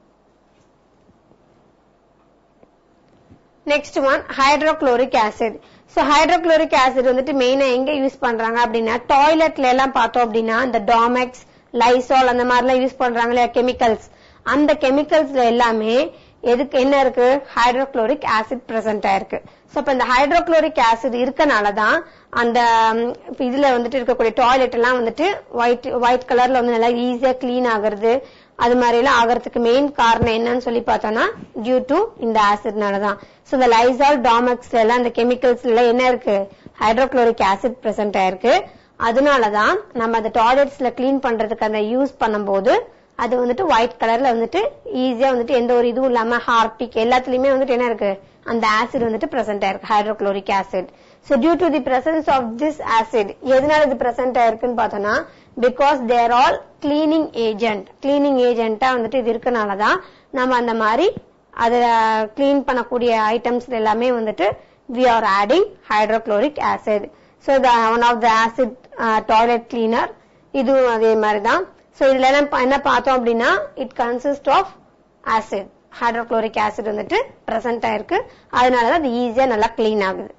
next one hydrochloric acid so hydrochloric acid வந்துட்டு மெயினா எங்க யூஸ் பண்றாங்க அப்படின்னா டாய்லெட்ல எல்லாம் பார்த்தோம் அப்படின்னா இந்த டாமெக்ஸ் லைசால் அந்த மாதிரிலாம் யூஸ் பண்றாங்க இல்லையா கெமிக்கல்ஸ் அந்த கெமிக்கல்ஸ்ல எல்லாமே எதுக்கு என்ன இருக்கு ஹைட்ரோக்ளோரிக் ஆசிட் பிரசன்ட் ஆயிருக்கு சோ இப்ப இந்த ஹைட்ரோக்ளோரிக் ஆசிட் இருக்கனாலதான் அந்த இதுல வந்துட்டு இருக்கக்கூடிய டாய்லெட் எல்லாம் வந்துட்டு ஒயிட் ஒயிட் கலர்ல வந்து நல்லா ஈஸியா கிளீன் ஆகுறது அது மாதிரி எல்லாம் ஆகிறதுக்கு மெயின் காரணம் என்னன்னு சொல்லி பார்த்தோம்னா டியூ டு இந்த ஆசிட்னாலதான் சோ இந்த லைசால் டாமெக்ஸ்ல எல்லாம் இந்த கெமிக்கல்ஸ்ல எல்லாம் என்ன இருக்கு ஹைட்ரோக்ளோரிக் ஆசிட் பிரசன்ட் ஆயிருக்கு அதனாலதான் நம்ம அந்த டாய்லெட்ஸ்ல கிளீன் பண்றதுக்கு அந்த யூஸ் பண்ணும்போது அது வந்துட்டு ஒயிட் கலர்ல வந்துட்டு ஈஸியா வந்துட்டு எந்த ஒரு இதுவும் இல்லாம ஹார்பிக் எல்லாத்துலயுமே வந்துட்டு என்ன இருக்கு அந்த ஆசிட் வந்துட்டு பிரசன்ட் ஆயிருக்கு hydrochloric acid so due to the presence of this acid எதனால இது பிரசன்ட் ஆயிருக்குன்னு பார்த்தோம்னா because they're all cleaning agent cleaning ஏஜென்ட்டா வந்துட்டு இது இருக்கனாலதான் நம்ம அந்த மாதிரி அதை கிளீன் பண்ணக்கூடிய ஐட்டம்ஸ் எல்லாமே வந்துட்டு we are adding hydrochloric acid so one of the acid toilet cleaner இதுவும் அதே மாதிரி தான் ஸோ இதுல என்ன பார்த்தோம் அப்படின்னா it consist of acid hydrochloric acid வந்துட்டு பிரசன்ட் ஆயிருக்கு அதனாலதான் அது ஈஸியா நல்லா கிளீன் ஆகுது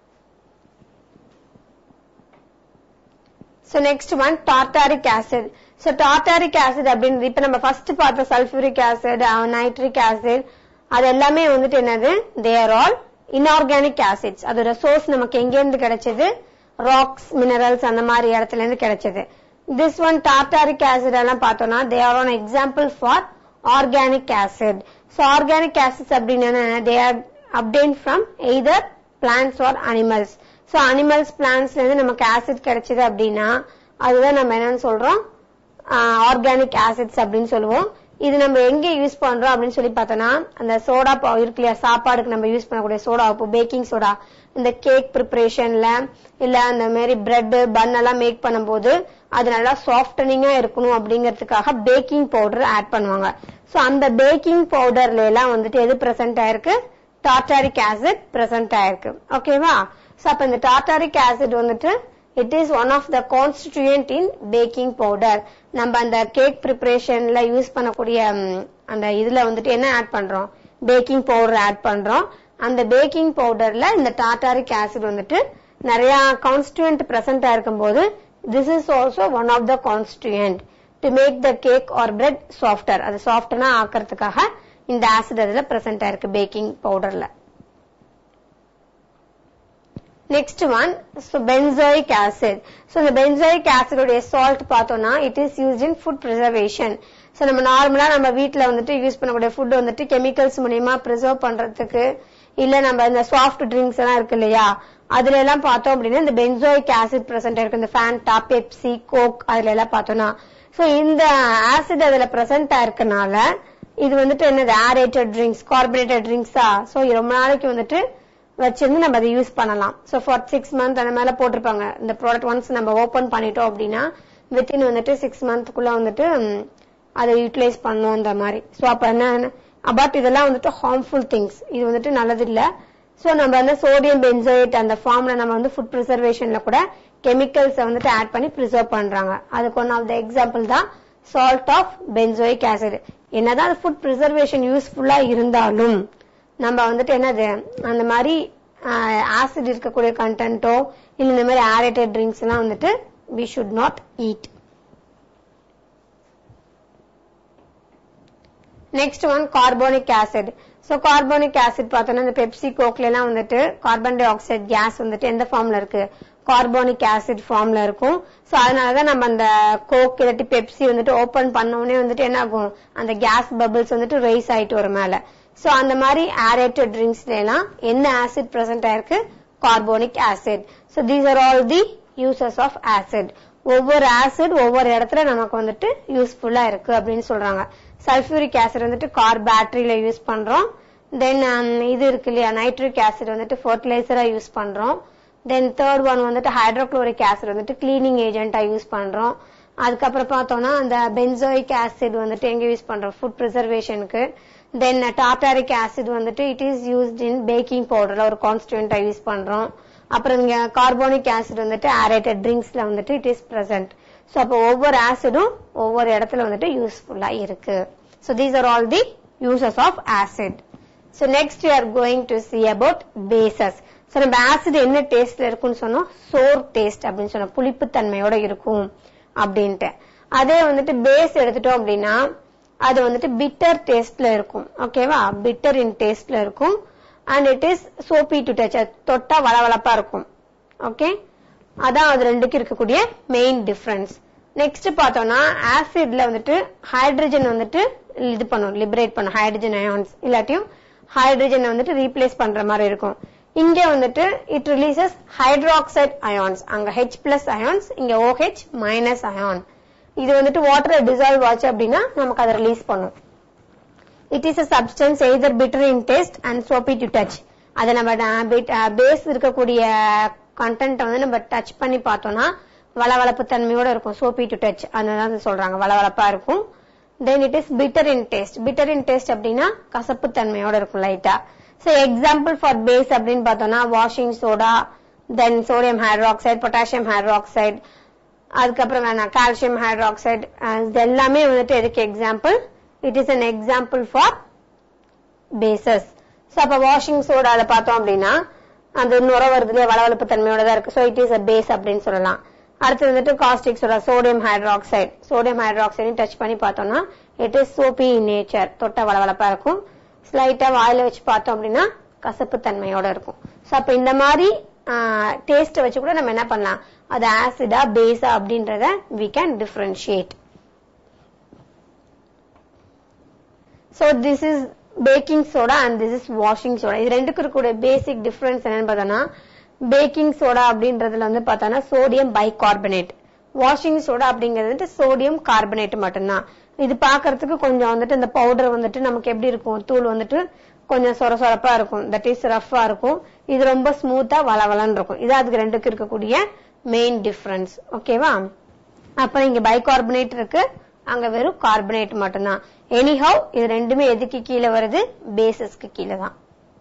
so next one tartaric acid so tartaric acid அப்படின்றது இப்ப நம்ம ஃபர்ஸ்ட் பார்த்த சல்ஃபூரிக் ஆசிட் நைட்ரிக் ஆசிட் அது எல்லாமே வந்துட்டு என்னது தேர் ஆல் இன்ஆர்கானிக் ஆசிட்ஸ் அதோட சோர்ஸ் நமக்கு எங்க இருந்து கிடைச்சது ராக்ஸ் மினரல்ஸ் அந்த மாதிரி இடத்துல இருந்து கிடைச்சது திஸ் ஒன் டார்டாரிக் ஆசிட் எல்லாம் பார்த்தோம்னா they are an example for organic acid so organic acids அப்படின்னு they are obtained from either plants or animals so animals பிளான்ஸ்ல இருந்து நமக்கு ஆசிட் கிடைச்சது அப்படின்னா அதுதான் நம்ம என்னன்னு சொல்றோம் ஆர்கானிக் ஆசிட்ஸ் அப்படின்னு சொல்லுவோம் இது நம்ம எங்க யூஸ் பண்றோம் அப்படின்னு சொல்லி பார்த்தோம்னா அந்த சோடா இருக்கு இல்லையா சாப்பாடுக்கு நம்ம யூஸ் பண்ணக்கூடிய சோடா உப்பு பேக்கிங் சோடா இந்த கேக் ப்ரிப்பரேஷன்ல இல்ல அந்த மாதிரி பிரெட் பன் எல்லாம் மேக் பண்ணும்போது அது நல்லா சாஃப்டனிங்கா இருக்கணும் அப்படிங்கறதுக்காக பேக்கிங் பவுடர் ஆட் பண்ணுவாங்க சோ அந்த பேக்கிங் பவுடர்ல எல்லாம் வந்துட்டு எது பிரசன்ட் ஆயிருக்கு டார்டாரிக் ஆசிட் பிரசன்ட் ஆயிருக்கு ஓகேவா சோ அப்ப இந்த டார்டாரிக் ஆசிட் வந்துட்டு it is one of the constituent in baking powder நம்ம அந்த கேக் ப்ரிப்பரேஷன்ல யூஸ் பண்ணக்கூடிய அந்த இதுல வந்துட்டு என்ன ஆட் பண்றோம் பேக்கிங் பவுடர் ஆட் பண்றோம் அந்த பேக்கிங் பவுடர்ல இந்த டார்டாரிக் ஆசிட் வந்துட்டு நிறைய கான்ஸ்டியூயன்ட் பிரசன்ட் ஆயிருக்கும் போது this is also one of the constituent to make the cake or bread softer அது சாஃப்டனா ஆக்கிறதுக்காக இந்த ஆசிட் அதுல பிரசன்ட் ஆயிருக்கு பேக்கிங் பவுடர்ல next one benzoic acid so இந்த பென்சோயிக் ஆசிடோடைய சால்ட் பார்த்தோம்னா it is used in food preservation so நம்ம நார்மலா நம்ம வீட்ல வந்துட்டு யூஸ் பண்ணக்கூடிய ஃபுட் வந்துட்டு கெமிக்கல்ஸ் மூலியமா ப்ரிசர்வ் பண்றதுக்கு இல்ல நம்ம இந்த சாஃப்ட் ட்ரிங்க்ஸ் எல்லாம் இருக்கு இல்லையா அதுல எல்லாம் பார்த்தோம் அப்படின்னா இந்த பென்சோயிக் ஆசிட் பிரசன்ட் இருக்கு இந்த ஃபேண்டா பெப்சி கோக் அதுல எல்லாம் பார்த்தோம்னா ஸோ இந்த ஆசிட் அதுல பிரசன்ட் இருக்கனால இது வந்துட்டு என்னது ஏரேட்டட் ட்ரிங்க்ஸ் கார்பரேட்டட் ட்ரிங்க்ஸா ஸோ ரொம்ப நாளைக்கு வந்துட்டு வச்சிருந்து நம்ம அதை யூஸ் பண்ணலாம் ஸோ ஃபார் சிக்ஸ் மந்த் அந்த மேல போட்டிருப்பாங்க இந்த ப்ராடக்ட் ஒன்ஸ் நம்ம ஓபன் பண்ணிட்டோம் அப்படின்னா வித்தின் வந்துட்டு சிக்ஸ் மந்த்க்குள்ள வந்துட்டு ம், அதை யூட்டிலைஸ் பண்ணணும் இந்த மாதிரி ஸோ அப்ப என்ன பட் இதெல்லாம் வந்துட்டு ஹார்ம்ஃபுல் திங்ஸ் இது வந்துட்டு நல்லது இல்ல ஸோ நம்ம வந்து சோடியம் பென்சோயேட் அந்த ஃபார்ம்ல நம்ம வந்து ஃபுட் ப்ரிசர்வேஷன்ல கூட கெமிக்கல்ஸ் வந்துட்டு ஆட் பண்ணி ப்ரிசர்வ் பண்றாங்க அதுக்கு ஒன் ஆஃப் த எக்ஸாம்பிள் தான் சால்ட் ஆஃப் பென்சோயிக் ஆசிட் என்னதான் ஃபுட் ப்ரிசர்வேஷன் யூஸ்ஃபுல்லா இருந்தாலும் நம்ம வந்துட்டு என்னது அந்த மாதிரி ஆசிட் இருக்கக்கூடிய கண்டென்ட்டோ இல்ல இந்த மாதிரி ஆரேட்டட் ட்ரிங்க்ஸ் எல்லாம் வந்துட்டு we should not eat next one carbonic acid so carbonic acid பார்த்தோம்னா இந்த பெப்சி கோக்ல எல்லாம் வந்துட்டு கார்பன் டை ஆக்சைடு கேஸ் வந்துட்டு எந்த ஃபார்ம்ல இருக்கு கார்போனிக் ஆசிட் ஃபார்ம்ல இருக்கும் சோ அதனாலதான் நம்ம அந்த கோக் இல்லாட்டி பெப்சி வந்துட்டு ஓபன் பண்ண உடனே வந்துட்டு என்ன ஆகும் அந்த கேஸ் பபிள்ஸ் வந்துட்டு ரைஸ் ஆயிட்டு வரும் மேல சோ அந்த மாதிரி ஆரேட்டட் ட்ரிங்க்ஸ்ல எல்லாம் என்ன ஆசிட் பிரசன்ட் ஆயிருக்கு carbonic acid so these are all the uses of acid ஒவ்வொரு ஆசிட் ஒவ்வொரு இடத்துல நமக்கு வந்துட்டு யூஸ்ஃபுல்லா இருக்கு அப்படின்னு சொல்றாங்க சல்ஃபியூரிக் ஆசிட் வந்துட்டு கார் பேட்டரியில யூஸ் பண்றோம் தென் இது இருக்கு இல்லையா நைட்ரிக் ஆசிட் வந்துட்டு ஃபர்டிலைசரா யூஸ் பண்றோம் தென் தேர்ட் ஒன் வந்துட்டு ஹைட்ரோக்ளோரிக் ஆசிட் வந்துட்டு கிளீனிங் ஏஜென்ட்டா யூஸ் பண்றோம் அதுக்கப்புறம் பார்த்தோம்னா அந்த பென்சோயிக் ஆசிட் வந்துட்டு எங்க யூஸ் பண்றோம் ஃபுட் ப்ரிசர்வேஷனுக்கு தென் டாட்டாரிக் ஆசிட் வந்துட்டு it is used in baking பவுடர்ல ஒரு கான்ஸ்டியூண்டா யூஸ் பண்றோம் அப்புறம் இங்க கார்போனிக் ஆசிட் வந்துட்டு ஆரேட்டட் ட்ரிங்க்ஸ்ல வந்துட்டு இட் இஸ் பிரசன்ட் சோ அப்போ ஒவ்வொரு ஆசிடும் ஒவ்வொரு இடத்துல வந்துட்டு யூஸ்ஃபுல்லா இருக்கு so these are all the uses of acid so next you are going to see about bases so நம்ம ஆசிட் என்ன டேஸ்ட்ல இருக்கும்னு சொன்னோம் சோர் டேஸ்ட் அப்படின்னு சொன்னோம் புளிப்பு தன்மையோட இருக்கும் அப்படின்ட்டு அதே வந்துட்டு பேஸ் எடுத்துட்டோம் அப்படின்னா அது வந்துட்டு பிட்டர் டேஸ்ட்ல இருக்கும் ஓகேவா பிட்டர் இன் டேஸ்ட்ல இருக்கும் and it is soapy to touch தொட்டா வளவளப்பா இருக்கும் ஓகே அதான் அது ரெண்டுக்கு இருக்கக்கூடிய மெயின் டிஃபரன்ஸ் நெக்ஸ்ட் பார்த்தோம்னா ஆசிட்ல வந்துட்டு ஹைட்ரஜன் வந்துட்டு இது பண்ணும் லிபரேட் பண்ணும் ஹைட்ரஜன் அயான்ஸ் இல்லாட்டியும் ஹைட்ரஜனை வந்துட்டு ரீப்ளேஸ் பண்ற மாதிரி இருக்கும் இங்க வந்துட்டு இட் ரிலீசஸ் ஹைட்ராக்சைட் அயான்ஸ் அங்க ஹெச் பிளஸ் அயான்ஸ் இங்க ஓஹெச் மைனஸ் அயான் இது வந்துட்டு வாட்டர் டிசால்வ் ஆச்சு அப்படின்னா நமக்கு அதை ரிலீஸ் பண்ணும் it is a substance either bitter in taste and soapy to touch அதை நம்ம பேஸ் இருக்கக்கூடிய கண்டென்ட் வந்து நம்ம டச் பண்ணி பார்த்தோம்னா வளவளப்பு தன்மையோட இருக்கும் சோப்பி டு டச் அதுதான் சொல்றாங்க வளவளப்பா இருக்கும் then it is bitter in taste bitter in taste அப்படின்னா கசப்பு தன்மையோட இருக்கும் லைட்டா சோ எக்ஸாம்பிள் ஃபார் பேஸ் அப்படின்னு பார்த்தோம்னா washing soda then sodium hydroxide potassium hydroxide அதுக்கப்புறம் வேணாம் கால்சியம் ஹைட்ராக்சைடு இது எல்லாமே வந்துட்டு எதுக்கு example it is an example for bases so அப்போ வாஷிங் சோடால பார்த்தோம் அப்படின்னா அந்த நுர வருதுலேயே வளவளப்பு தன்மையோட தான் இருக்கு so it is a base அப்படின்னு சொல்லலாம் அடுத்து வந்துட்டு caustic soda sodium hydroxide sodium ஹைட்ராக்சைடையும் டச் பண்ணி பார்த்தோம்னா it is soapy in nature தொட்ட வளவளப்பா இருக்கும் ஸ்லைட்டா வாயில வச்சு பார்த்தோம் அப்படின்னா கசப்பு தன்மையோட இருக்கும் ஸோ அப்போ இந்த மாதிரி டேஸ்ட்டை வச்சு கூட நம்ம என்ன பண்ணலாம் அது ஆசிடா பேஸா அப்படின்றத we can differentiate so this is baking soda and this is washing soda இது ரெண்டுக்கும் இருக்கக்கூடிய பேசிக் டிஃபரன்ஸ் என்னன்னு பார்த்தோம்னா பேக்கிங் சோடா அப்படின்றதுல வந்து பார்த்தோம்னா சோடியம் பைகார்பனேட் வாஷிங் சோடா அப்படிங்கிறது வந்துட்டு சோடியம் கார்பனேட் மட்டும்தான் இது பார்க்கிறதுக்கு கொஞ்சம் வந்துட்டு இந்த பவுடர் வந்துட்டு நமக்கு எப்படி இருக்கும் தூள் வந்துட்டு கொஞ்சம் சொர சொரப்பா இருக்கும் தட் இஸ் ரஃபா இருக்கும் இது ரொம்ப ஸ்மூத்தா வளவலன்னு இருக்கும் இது அதுக்கு ரெண்டுக்கு இருக்கக்கூடிய மெயின் டிஃபரன்ஸ் ஓகேவா அப்புறம் இங்க பைகார்பனேட் இருக்கு அங்க வெறும் கார்பனேட் மட்டும்தான் எனிஹவ் இது ரெண்டுமே எதுக்கு கீழே வருது பேசஸ்க்கு கீழே தான்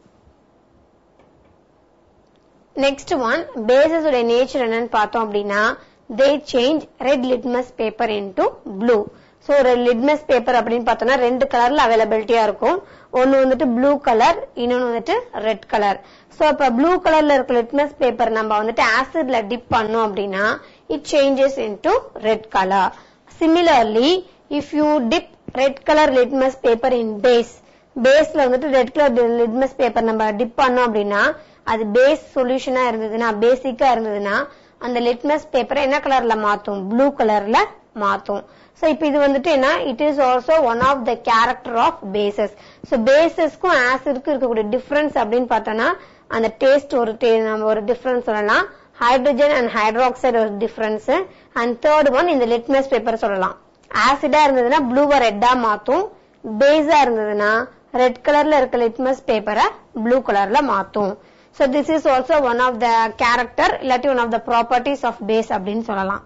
நெக்ஸ்ட் ஒன் பேசஸ் உடைய நேச்சர் என்னன்னு பார்த்தோம் அப்படின்னா they change red litmus paper into blue so ஒரு லிட்மஸ் பேப்பர் அப்படின்னு பார்த்தோம்னா ரெண்டு கலர்ல அவைலபிலிட்டியா இருக்கும் ஒன்னு வந்துட்டு ப்ளூ கலர் இன்னொன்னு வந்துட்டு ரெட் கலர் ஸோ அப்ப ப்ளூ கலர்ல இருக்க லிட்மஸ் பேப்பர் நம்ம வந்துட்டு ஆசிட்ல டிப் பண்ணோம் அப்படின்னா it changes into red colour similarly if you dip red colour litmus paper in base பேஸ்ல வந்துட்டு ரெட் கலர் லிட்மஸ் பேப்பர் நம்ம டிப் பண்ணோம் அப்படின்னா அது பேஸ் சொல்யூஷனா இருந்ததுன்னா பேசிக்கா இருந்ததுன்னா அந்த லிட்மஸ் பேப்பரை என்ன கலர்ல மாத்தும் ப்ளூ கலர்ல மாத்தும் சோ இப்போ இது வந்துட்டு என்ன it is also one of the character of bases so பேசஸ்க்கும் ஆசிட்க்கும் இருக்கக்கூடிய டிஃபரன்ஸ் அப்படின்னு பார்த்தோம்னா அந்த டேஸ்ட் ஒரு ta- நம்ம ஒரு டிஃபரன்ஸ் சொல்லலாம் ஹைட்ரஜன் அண்ட் ஹைட்ராக்சைடு ஒரு டிஃபரன்ஸ் அண்ட் தேர்ட் ஒன் இந்த லிட்மஸ் பேப்பர் சொல்லலாம் ஆசிடா இருந்ததுன்னா ப்ளூவை ரெட்டா மாத்தும் பேஸா இருந்ததுன்னா ரெட் கலர்ல இருக்க லிட்மஸ் பேப்பரை ப்ளூ கலர்ல மாத்தும் so this is also one of the character இல்லாட்டி one of the properties of base அப்படின்னு சொல்லலாம்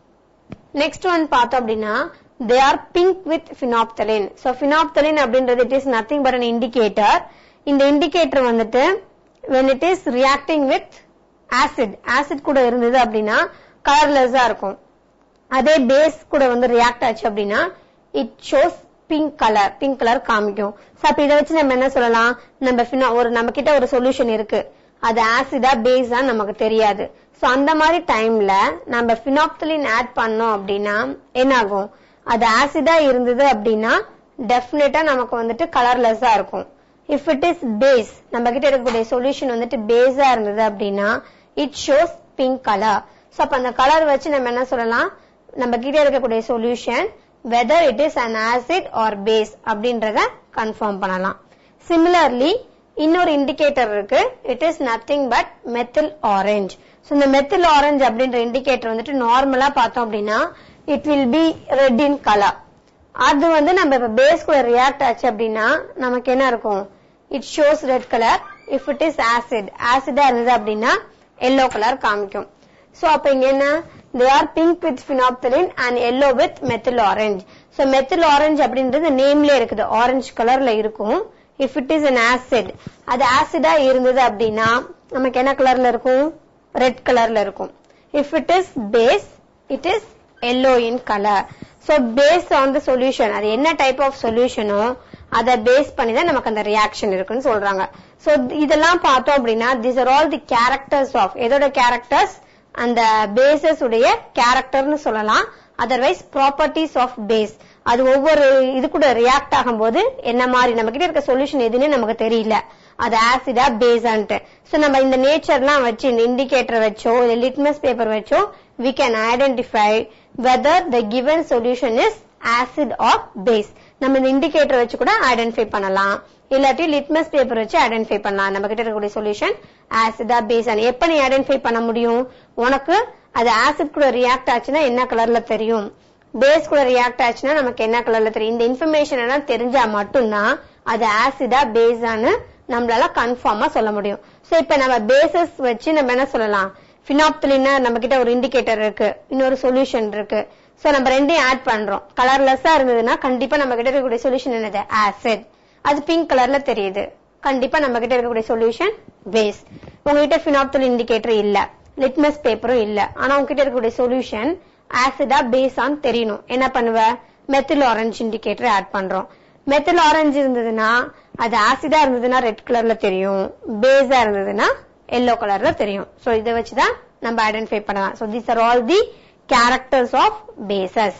நெக்ஸ்ட் ஒன் பார்த்தோம் அப்படின்னா they are pink with phenolphthalein so phenolphthalein அப்படின்றது it is nothing but an indicator இந்த இண்டிகேட்டர் வந்துட்டு when it is reacting with acid acid கூட இருந்தது அப்படின்னா கலர்லெஸ்ஸா இருக்கும் அதே பேஸ் கூட வந்து ரியாக்ட் ஆச்சு அப்படின்னா it shows pink colour pink colour காமிக்கும் சோ அப்ப இதை வச்சு நம்ம என்ன சொல்லலாம் நம்ம phenol- ஒரு நம்ம கிட்ட ஒரு சொல்யூஷன் இருக்கு அது ஆசிடா பேஸா நமக்கு தெரியாது சோ அந்த மாதிரி டைம்ல நம்ம பினாப்தலின் ஆட் பண்ணோம் அப்படின்னா என்ன ஆகும் அது ஆசிடா இருந்தது அப்படின்னா டெஃபினட்டா நமக்கு வந்துட்டு கலர்லெஸ்ஸா இருக்கும் இஃப் இட் இஸ் பேஸ் நம்ம கிட்ட இருக்கக்கூடிய சொல்யூஷன் வந்துட்டு பேஸா இருந்தது அப்படின்னா it shows pink colour so அப்ப அந்த கலர் வச்சு நம்ம என்ன சொல்லலாம் நம்ம கிட்ட இருக்கக்கூடிய solution whether it is an acid or base அப்படின்றத கன்ஃபார்ம் பண்ணலாம் சிமிலர்லி இன்னொரு இண்டிகேட்டர் இருக்கு it is nothing but methyl orange so இந்த மெத்தில் ஆரஞ்ச் அப்படின்ற இண்டிகேட்டர் வந்துட்டு நார்மலா பார்த்தோம் அப்படின்னா it will be red in colour அது வந்து நம்ம இப்ப பேஸ் கூட ரியாக்ட் ஆச்சு அப்படின்னா நமக்கு என்ன இருக்கும் it shows red colour if it is acid ஆசிடா இருந்தது அப்படின்னா எல்லோ கலர் காமிக்கும் சோ அப்ப இங்க என்ன they are pink with phenolphthalein and yellow with methyl orange so methyl orange அப்படின்றது நேம்லயே இருக்குது ஆரஞ்சு கலர்ல இருக்கும் if it is an acid அது ஆசிடா இருந்தது அப்படின்னா நமக்கு என்ன கலர்ல இருக்கும் ரெட் கலர்ல இருக்கும் if it is base it is yellow in colour so base on the solution அது என்ன டைப் ஆஃப் சொல்யூஷனோ அதை பேஸ் பண்ணி தான் நமக்கு அந்த ரியாக்ஷன் இருக்குன்னு சொல்றாங்க சோ இதெல்லாம் பார்த்தோம் அப்படின்னா this are all the characters of எதோட கேரக்டர்ஸ் அந்த பேசஸ் உடைய கேரக்டர்னு சொல்லலாம் அதர்வைஸ் ப்ராப்பர்ட்டிஸ் ஆஃப் பேஸ் அது ஒவ்வொரு இது கூட ரியாக்ட் ஆகும்போது என்ன மாதிரி நம்ம கிட்ட இருக்க சொல்யூஷன் எதுன்னு நமக்கு தெரியல அது ஆசிடா பேஸான்ட்டு சோ நம்ம இந்த நேச்சர்லாம் வச்சு இந்த இண்டிகேட்டர் வச்சோ இல்ல லிட்மஸ் பேப்பர் வச்சோ we can identify whether the given solution is acid or base நம்ம இந்த இண்டிகேட்டர் வச்சு கூட ஐடென்டிஃபை பண்ணலாம் இல்லாட்டி லிட்மஸ் பேப்பர் வச்சு ஐடென்டிஃபை பண்ணலாம் நம்ம கிட்ட இருக்கக்கூடிய சொல்யூஷன் ஆசிடா பேஸ் எப்ப நீ ஐடென்டிஃபை பண்ண முடியும் உனக்கு அது ஆசிட் கூட ரியாக்ட் ஆச்சுன்னா என்ன கலர்ல தெரியும் பேஸ் கூட ரியாக்ட் ஆச்சுன்னா நமக்கு என்ன கலர்ல தெரியும் இந்த இன்ஃபர்மேஷன் எல்லாம் தெரிஞ்சா மட்டும்தான் அது ஆசிடா பேஸான்னு நம்மளால கன்ஃபார்மா சொல்ல முடியும் சோ இப்ப நம்ம பேசஸ் வச்சு நம்ம என்ன சொல்லலாம் பினாப்தலின் நம்ம கிட்ட ஒரு இண்டிகேட்டர் இருக்கு இன்னொரு சொல்யூஷன் இருக்கு சோ நம்ம ரெண்டையும் ஆட் பண்றோம் கலர்லெஸ்ஸா இருந்ததுன்னா கண்டிப்பா நம்ம கிட்ட இருக்கக்கூடிய சொல்யூஷன் என்னது ஆசிட் அது பிங்க் கலர்ல தெரியுது கண்டிப்பா நம்ம கிட்ட இருக்கக்கூடிய சொல்யூஷன் பேஸ் உங்ககிட்ட பினாப்தலின் இண்டிகேட்டர் இல்ல லிட்மஸ் பேப்பரும் இல்ல ஆனா உங்ககிட்ட இருக்கக்கூடிய சொல்யூஷன் ஆசிடா பேஸான்னு தெரியணும் என்ன பண்ணுவ மெத்தில் ஆரஞ்சு இண்டிகேட்டர் ஆட் பண்றோம் மெத்தில் ஆரஞ்சு இருந்ததுன்னா அது ஆசிடா இருந்ததுன்னா ரெட் கலர்ல தெரியும் பேஸா இருந்ததுன்னா எல்லோ கலர்ல தெரியும் சோ இதை வச்சுதான் நம்ம ஐடென்டிஃபை பண்ணலாம் so these are all the characters of bases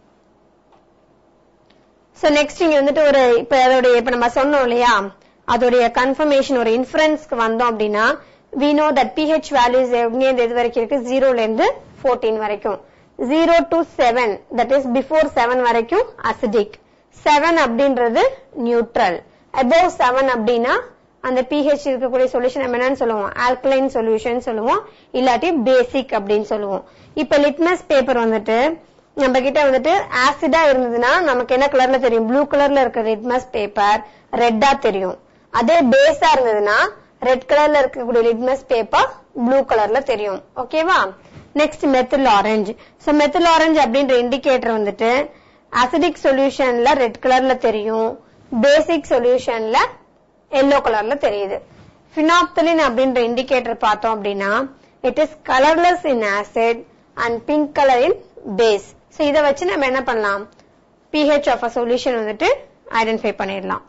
so next இங்க வந்துட்டு ஒரு இப்ப அதோடைய இப்ப நம்ம சொன்னோம் இல்லையா அதோடைய கன்ஃபர்மேஷன் ஒரு இன்ஃபரன்ஸ்க்கு வந்தோம் அப்படின்னா we know that pH values எங்க இருந்து எது வரைக்கும் இருக்கு ஜீரோல இருந்து 14 வரைக்கும் zero to seven that is before seven வரைக்கும் அசிடிக் செவன் அப்படின்றது நியூட்ரல் above செவன் அப்படின்னா அந்த pH இருக்கக்கூடிய சொல்யூஷன் நம்ம என்னன்னு சொல்லுவோம் ஆல்கலைன் சொல்யூஷன் சொல்லுவோம் இல்லாட்டி பேசிக் அப்படின்னு சொல்லுவோம் இப்ப லிட்மஸ் பேப்பர் வந்துட்டு நம்ம கிட்ட வந்துட்டு ஆசிடா இருந்ததுன்னா நமக்கு என்ன கலர்ல தெரியும் ப்ளூ கலர்ல இருக்க லிட்மஸ் பேப்பர் ரெட்டா தெரியும் அதே பேஸா இருந்ததுன்னா ரெட் கலர்ல இருக்கக்கூடிய லிட்மஸ் பேப்பர் ப்ளூ கலர்ல தெரியும் ஓகேவா next methyl orange so methyl orange அப்படின்ற இண்டிகேட்டர் வந்துட்டு அசிடிக் சொல்யூஷன்ல ரெட் கலர்ல தெரியும் பேசிக் சொல்யூஷன்ல எல்லோ கலர்ல தெரியுது பினாப்தலின் அப்படின்ற இண்டிகேட்டர் பார்த்தோம் அப்படின்னா it is colourless in acid and pink colour in base so இதை வச்சு நம்ம என்ன பண்ணலாம் pH ஆஃப் அ சொல்யூஷன் வந்துட்டு ஐடென்டிஃபை பண்ணிடலாம்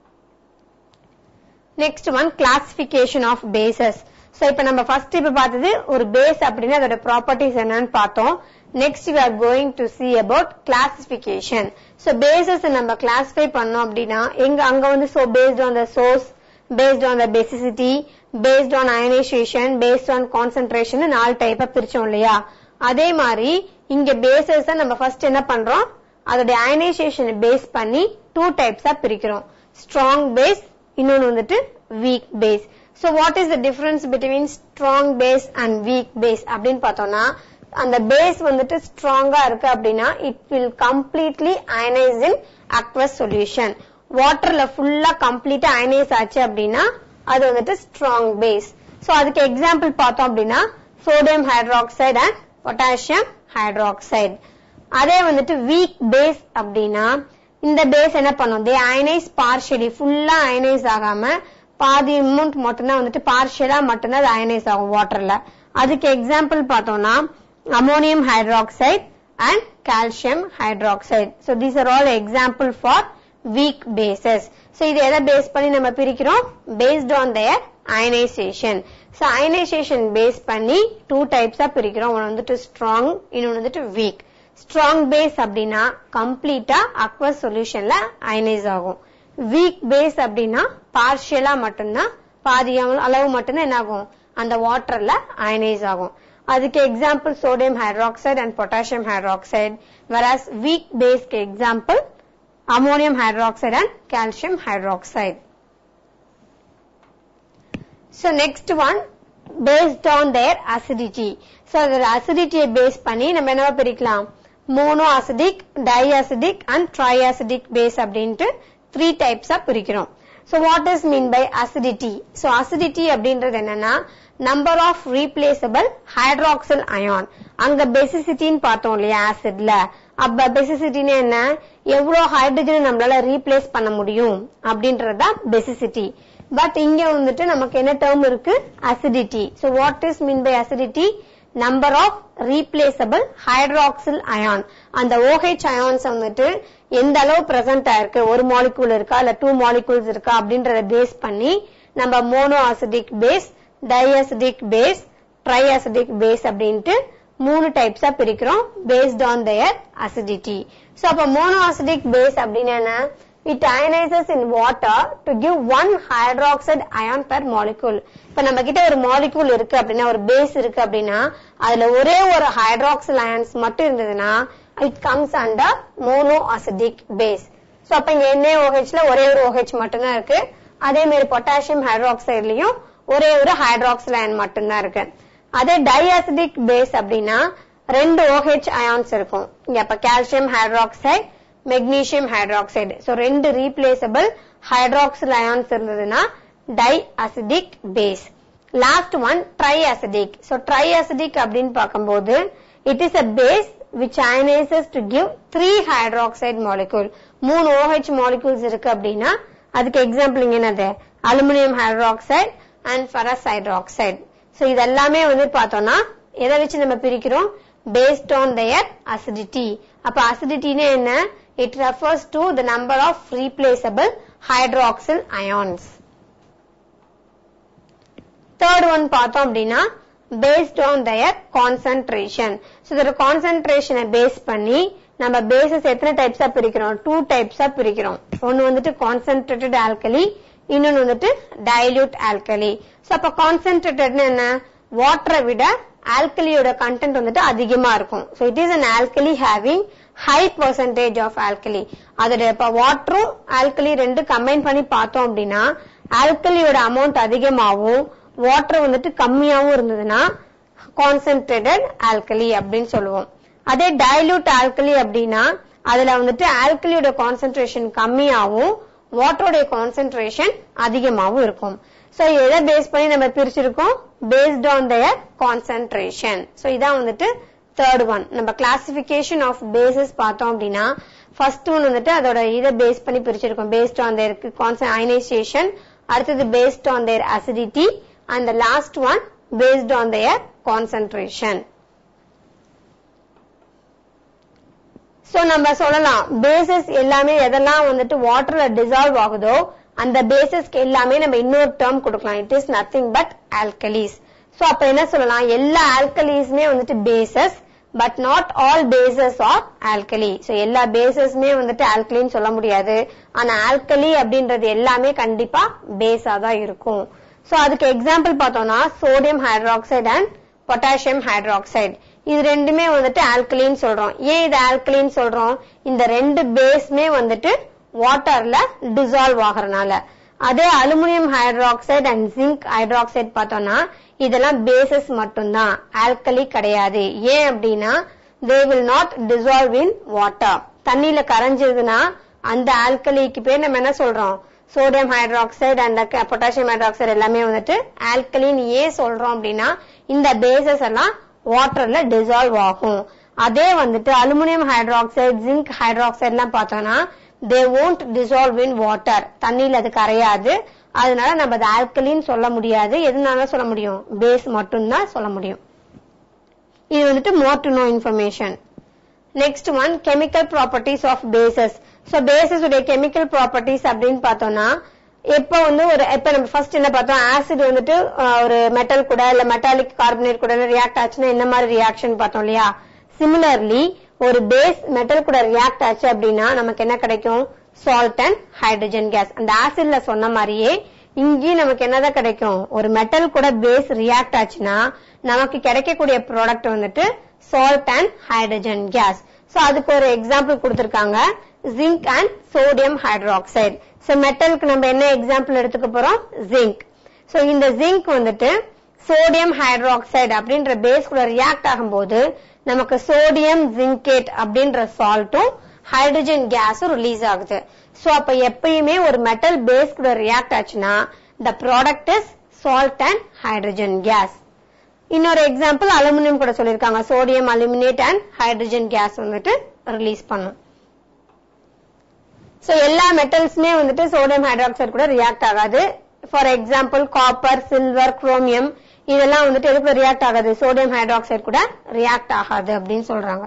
next one classification of bases so இப்ப நம்ம ஃபர்ஸ்ட் இப்ப பார்த்தது ஒரு பேஸ் அப்படின்னா அதோட ப்ராப்பர்ட்டிஸ் என்னன்னு பார்த்தோம் next we are going to see about classification so bases நம்ம classify பண்ணோம் அப்படின்னா எங்க அங்க வந்து so based on the source based on the basicity based on ionization based on concentration நாலு டைப்பா பிரிச்சோம் இல்லையா அதே மாதிரி இங்க bases நம்ம ஃபர்ஸ்ட் என்ன பண்றோம் அதோட அயனைசேஷனை பேஸ் பண்ணி டூ டைப்ஸா பிரிக்கிறோம் ஸ்ட்ராங் பேஸ் இன்னொன்னு வந்துட்டு weak base so what is the difference between strong base and weak base அப்படின்னு பார்த்தோம்னா அந்த பேஸ் வந்துட்டு ஸ்ட்ராங்கா இருக்கு அப்படின்னா it will completely ionise in aqueous solution வாட்டர்ல ஃபுல்லா கம்ப்ளீட்டா அயனைஸ் ஆச்சு அப்படின்னா அது வந்துட்டு ஸ்ட்ராங் பேஸ் சோ அதுக்கு எக்ஸாம்பிள் பார்த்தோம் அப்படின்னா sodium hydroxide and potassium hydroxide அதே வந்துட்டு வீக் பேஸ் அப்படின்னா இந்த பேஸ் என்ன பண்ணும் தே அயனைஸ் பார்ஷியலி ஃபுல்லா அயனைஸ் ஆகாம பாதி அமௌண்ட் மட்டும்தான் வந்துட்டு பார்ஷியலா மட்டும்தான் அது அயனைஸ் ஆகும் வாட்டர்ல அதுக்கு எக்ஸாம்பிள் பார்த்தோம்னா ammonium hydroxide and calcium hydroxide so these are all example for weak bases so இது எதை பேஸ் பண்ணி நம்ம பிரிக்கிறோம் based on their ionisation so ionisation base பண்ணி டூ டைப்ஸா பிரிக்கிறோம் ஒன்று வந்துட்டு ஸ்ட்ராங் இன்னொன்று வந்துட்டு வீக் ஸ்ட்ராங் பேஸ் அப்படின்னா கம்ப்ளீட்டா அக்வஸ் சொல்யூஷன்ல அயனைஸ் ஆகும் வீக் பேஸ் அப்படின்னா பார்ஷியலா மட்டும்தான் பாதி அளவு மட்டும்தான் என்ன ஆகும் அந்த வாட்டர்ல அயனைஸ் ஆகும் அதுக்கு example sodium hydroxide and potassium hydroxide whereas weak பேஸ்க்கு example ammonium hydroxide and calcium hydroxide So next one based on their acidity. So அதோட acidity பேஸ் பண்ணி நம்ம என்னவா பிரிக்கலாம் mono acidic di acidic and tri acidic base அப்படின்ட்டு three டைப்ஸா பிரிக்கிறோம் so what is mean by acidity so acidity அப்படின்றது என்னன்னா number of replaceable hydroxyl ion அங்க பெசிசிட்டின்னு பார்த்தோம் இல்லையா ஆசிட்ல அப்ப பெசிசிட்டின்னு என்ன எவ்வளவு ஹைட்ரஜன் நம்மளால ரீப்ளேஸ் பண்ண முடியும் அப்படின்றதுதான் பெசிசிட்டி பட் இங்க வந்துட்டு நமக்கு என்ன டேர்ம் இருக்கு acidity so what is mean by acidity number of replaceable hydroxyl ion அந்த OH அயான்ஸ் வந்துட்டு எந்த அளவு பிரசன்ட் ஆயிருக்கு ஒரு மாலிகூல் இருக்கா இல்ல டூ மாலிகூல்ஸ் இருக்கா அப்படின்றத பேஸ் பண்ணி நம்ம mono acidic base diacidic base tri acidic base அப்படின்ட்டு மூணு டைப்ஸா பிரிக்கிறோம் based on their acidity so அப்ப மோனோ அசிடிக் பேஸ் அப்படின்னா என்ன it ionises in water to give one hydroxide ion per molecule இப்ப நம்ம கிட்ட ஒரு மாலிகூல் இருக்கு அப்படின்னா ஒரு பேஸ் இருக்கு அப்படின்னா அதுல ஒரே ஒரு ஹைட்ராக்சில் அயான்ஸ் மட்டும் இருந்ததுன்னா it comes under mono acidic base so அப்ப இங்க NaOH ல ஒரே ஒரு OH மட்டும்தான் இருக்கு அதே மாதிரி பொட்டாசியம் ஹைட்ராக்சைட்லயும் ஒரே ஒரு ஹைட்ராக்சில் அயன் மட்டும்தான் இருக்கு அதே டைஅசிடிக் பேஸ் அப்படின்னா ரெண்டு OH அயான்ஸ் இருக்கும் இங்க அப்ப calcium hydroxide magnesium hydroxide so ரெண்டு ரீப்ளேசபிள் ஹைட்ராக்சில் அயான்ஸ் இருந்ததுன்னா di acidic base last one tri acidic so tri acidic அப்படின்னு பார்க்கும்போது it is a base which ionizes to give three hydroxide molecule மூணு OH molecules இருக்கு அப்படின்னா அதுக்கு example இங்க என்னது aluminium hydroxide and ferrous hydroxide so இதெல்லாமே வந்து பார்த்தோம்னா எதை வச்சு நம்ம பிரிக்கிறோம் பேஸ்ட் ஆன் their acidity அப்ப அசிடிட்டின்னு என்ன it refers to the number of replaceable hydroxyl ions third one பார்த்தோம் அப்படின்னா based on their concentration so இதோட கான்சன்ட்ரேஷனை பேஸ் பண்ணி நம்ம பேசஸ் எத்தனை டைப்ஸா பிரிக்கிறோம் டூ டைப்ஸா பிரிக்கிறோம் ஒன்னு வந்துட்டு கான்சென்ட்ரேட்டட் ஆல்கலி இன்னொன்னு வந்துட்டு டைல்யூட் ஆல்கலி ஸோ அப்ப கான்சென்ட்ரேட்டட்னு என்ன வாட்டரை விட ஆல்கலியோட கண்டென்ட் வந்துட்டு அதிகமா இருக்கும் so it is an alkali having high percentage of alkali அதோட இப்ப வாட்டரும் ஆல்கலி ரெண்டு கம்பைன் பண்ணி பார்த்தோம் அப்படின்னா ஆல்கலியோட அமௌண்ட் அதிகமாகவும் வாட்டர் வந்துட்டு கம்மியாவும் இருந்ததுன்னா கான்சென்ட்ரேட்டட் ஆல்கலி அப்படின்னு சொல்லுவோம் அதே டைல்யூட் ஆல்கலி அப்படின்னா அதுல வந்துட்டு ஆல்கலியோட கான்சென்ட்ரேஷன் கம்மியாவும் வாட்டரோட கான்சென்ட்ரேஷன் அதிகமாவும் இருக்கும் சோ எதை பேஸ் பண்ணி நம்ம பிரிச்சிருக்கோம் based on their concentration so இதான் வந்துட்டு தேர்ட் ஒன் நம்ம கிளாசிபிகேஷன் ஆஃப் பேசஸ் பார்த்தோம் அப்படின்னா ஃபர்ஸ்ட் ஒன் வந்துட்டு அதோட இதை பேஸ் பண்ணி பிரிச்சிருக்கோம் பேஸ்ட் ஆன் தேர் அயனைசேஷன் அடுத்தது based on their acidity and the last one based on their concentration. So நம்ம சொல்லலாம் பேசஸ் எல்லாமே எதெல்லாம் வந்துட்டு வாட்டர்ல டிசால்வ் ஆகுதோ அந்த பேசஸ்க்கு எல்லாமே நம்ம இன்னொரு டேர்ம் கொடுக்கலாம் it is nothing but alkalis so அப்ப என்ன சொல்லலாம் எல்லா ஆல்கலிஸுமே வந்துட்டு bases but not all bases are alkali so எல்லா பேசஸ்மே வந்துட்டு ஆல்கலின்னு சொல்ல முடியாது ஆனா ஆல்கலி அப்படின்றது எல்லாமே கண்டிப்பா பேஸா தான் இருக்கும் சோ அதுக்கு எக்ஸாம்பிள் பார்த்தோம்னா sodium hydroxide and potassium hydroxide இது ரெண்டுமே வந்துட்டு ஆல்கலின்னு சொல்றோம் ஏன் இது ஆல்கலின்னு சொல்றோம் இந்த ரெண்டு பேஸ்மே வந்துட்டு வாட்டர்ல டிசால்வ் ஆகுறனால அதே aluminium hydroxide and zinc hydroxide பார்த்தோம்னா இதெல்லாம் பேசஸ் மட்டும்தான் ஆல்கலி கிடையாது ஏன் அப்படின்னா they will not dissolve in water தண்ணியில கரைஞ்சதுன்னா அந்த ஆல்கலிக்கு பேர் நம்ம என்ன சொல்றோம் sodium hydroxide and potassium hydroxide எல்லாமே வந்துட்டு ஆல்கலின் ஏன் சொல்றோம் அப்படின்னா இந்த பேசஸ் எல்லாம் வாட்டர்ல டிசால்வ் ஆகும் அதே வந்துட்டு அலுமினியம் ஹைட்ராக்சைடு ஜிங்க் ஹைட்ராக்சைடு எல்லாம் பார்த்தோம்னா தே won't dissolve in வாட்டர் தண்ணியில அது கரையாது அதனால நம்ம அது ஆல்கலின்னு சொல்ல முடியாது எதுனால சொல்ல முடியும் பேஸ் மட்டும்தான் சொல்ல முடியும் இது வந்துட்டு more to know information next one chemical properties of bases so bases உடைய கெமிக்கல் ப்ராப்பர்ட்டிஸ் அப்படின்னு பார்த்தோம்னா எப்ப வந்து ஒரு இப்ப நம்ம ஃபர்ஸ்ட் என்ன பார்த்தோம் ஆசிட் வந்துட்டு அஹ், ஒரு மெட்டல் கூட இல்ல மெட்டாலிக் கார்பனேட் கூட ரியாக்ட் ஆச்சுன்னா என்ன மாதிரி ரியாக்ஷன் பார்த்தோம் இல்லையா சிமிலர்லி ஒரு பேஸ் மெட்டல் கூட ரியாக்ட் ஆச்சு அப்படின்னா நமக்கு என்ன கிடைக்கும் சால்ட் அண்ட் ஹைட்ரஜன் கேஸ் அந்த ஆசிட்ல சொன்ன மாதிரியே இங்கேயும் நமக்கு என்னதான் கிடைக்கும் ஒரு மெட்டல் கூட பேஸ் ரியாக்ட் ஆச்சுன்னா நமக்கு கிடைக்கக்கூடிய ப்ராடக்ட் வந்துட்டு salt and hydrogen gas so அதுக்கு ஒரு எக்ஸாம்பிள் கொடுத்திருக்காங்க zinc and sodium hydroxide so மெட்டலுக்கு நம்ம என்ன எக்ஸாம்பிள் எடுத்துக்க போறோம் ஜிங்க் சோ இந்த ஜிங்க் வந்துட்டு சோடியம் ஹைட்ராக்சைடு அப்படின்ற பேஸ் கூட ரியாக்ட் ஆகும்போது நமக்கு சோடியம் ஜிங்கேட் அப்படின்ற சால்ட்டும் ஹைட்ரஜன் கேஸும் ரிலீஸ் ஆகுது சோ அப்ப எப்பயுமே ஒரு மெட்டல் பேஸ் கூட ரியாக்ட் ஆச்சுன்னா the product is salt and hydrogen gas இன்னொரு எக்ஸாம்பிள் அலுமினியம் கூட சொல்லிருக்காங்க sodium aluminate and hydrogen gas வந்துட்டு ரிலீஸ் பண்ணும் சோ எல்லா மெட்டல்ஸ்மே வந்துட்டு சோடியம் ஹைட்ராக்சைடு கூட ரியாக்ட் ஆகாது for example copper silver chromium இதெல்லாம் வந்துட்டு எது கூட ரியாக்ட் ஆகாது சோடியம் ஹைட்ராக்சைடு கூட ரியாக்ட் ஆகாது அப்படின்னு சொல்றாங்க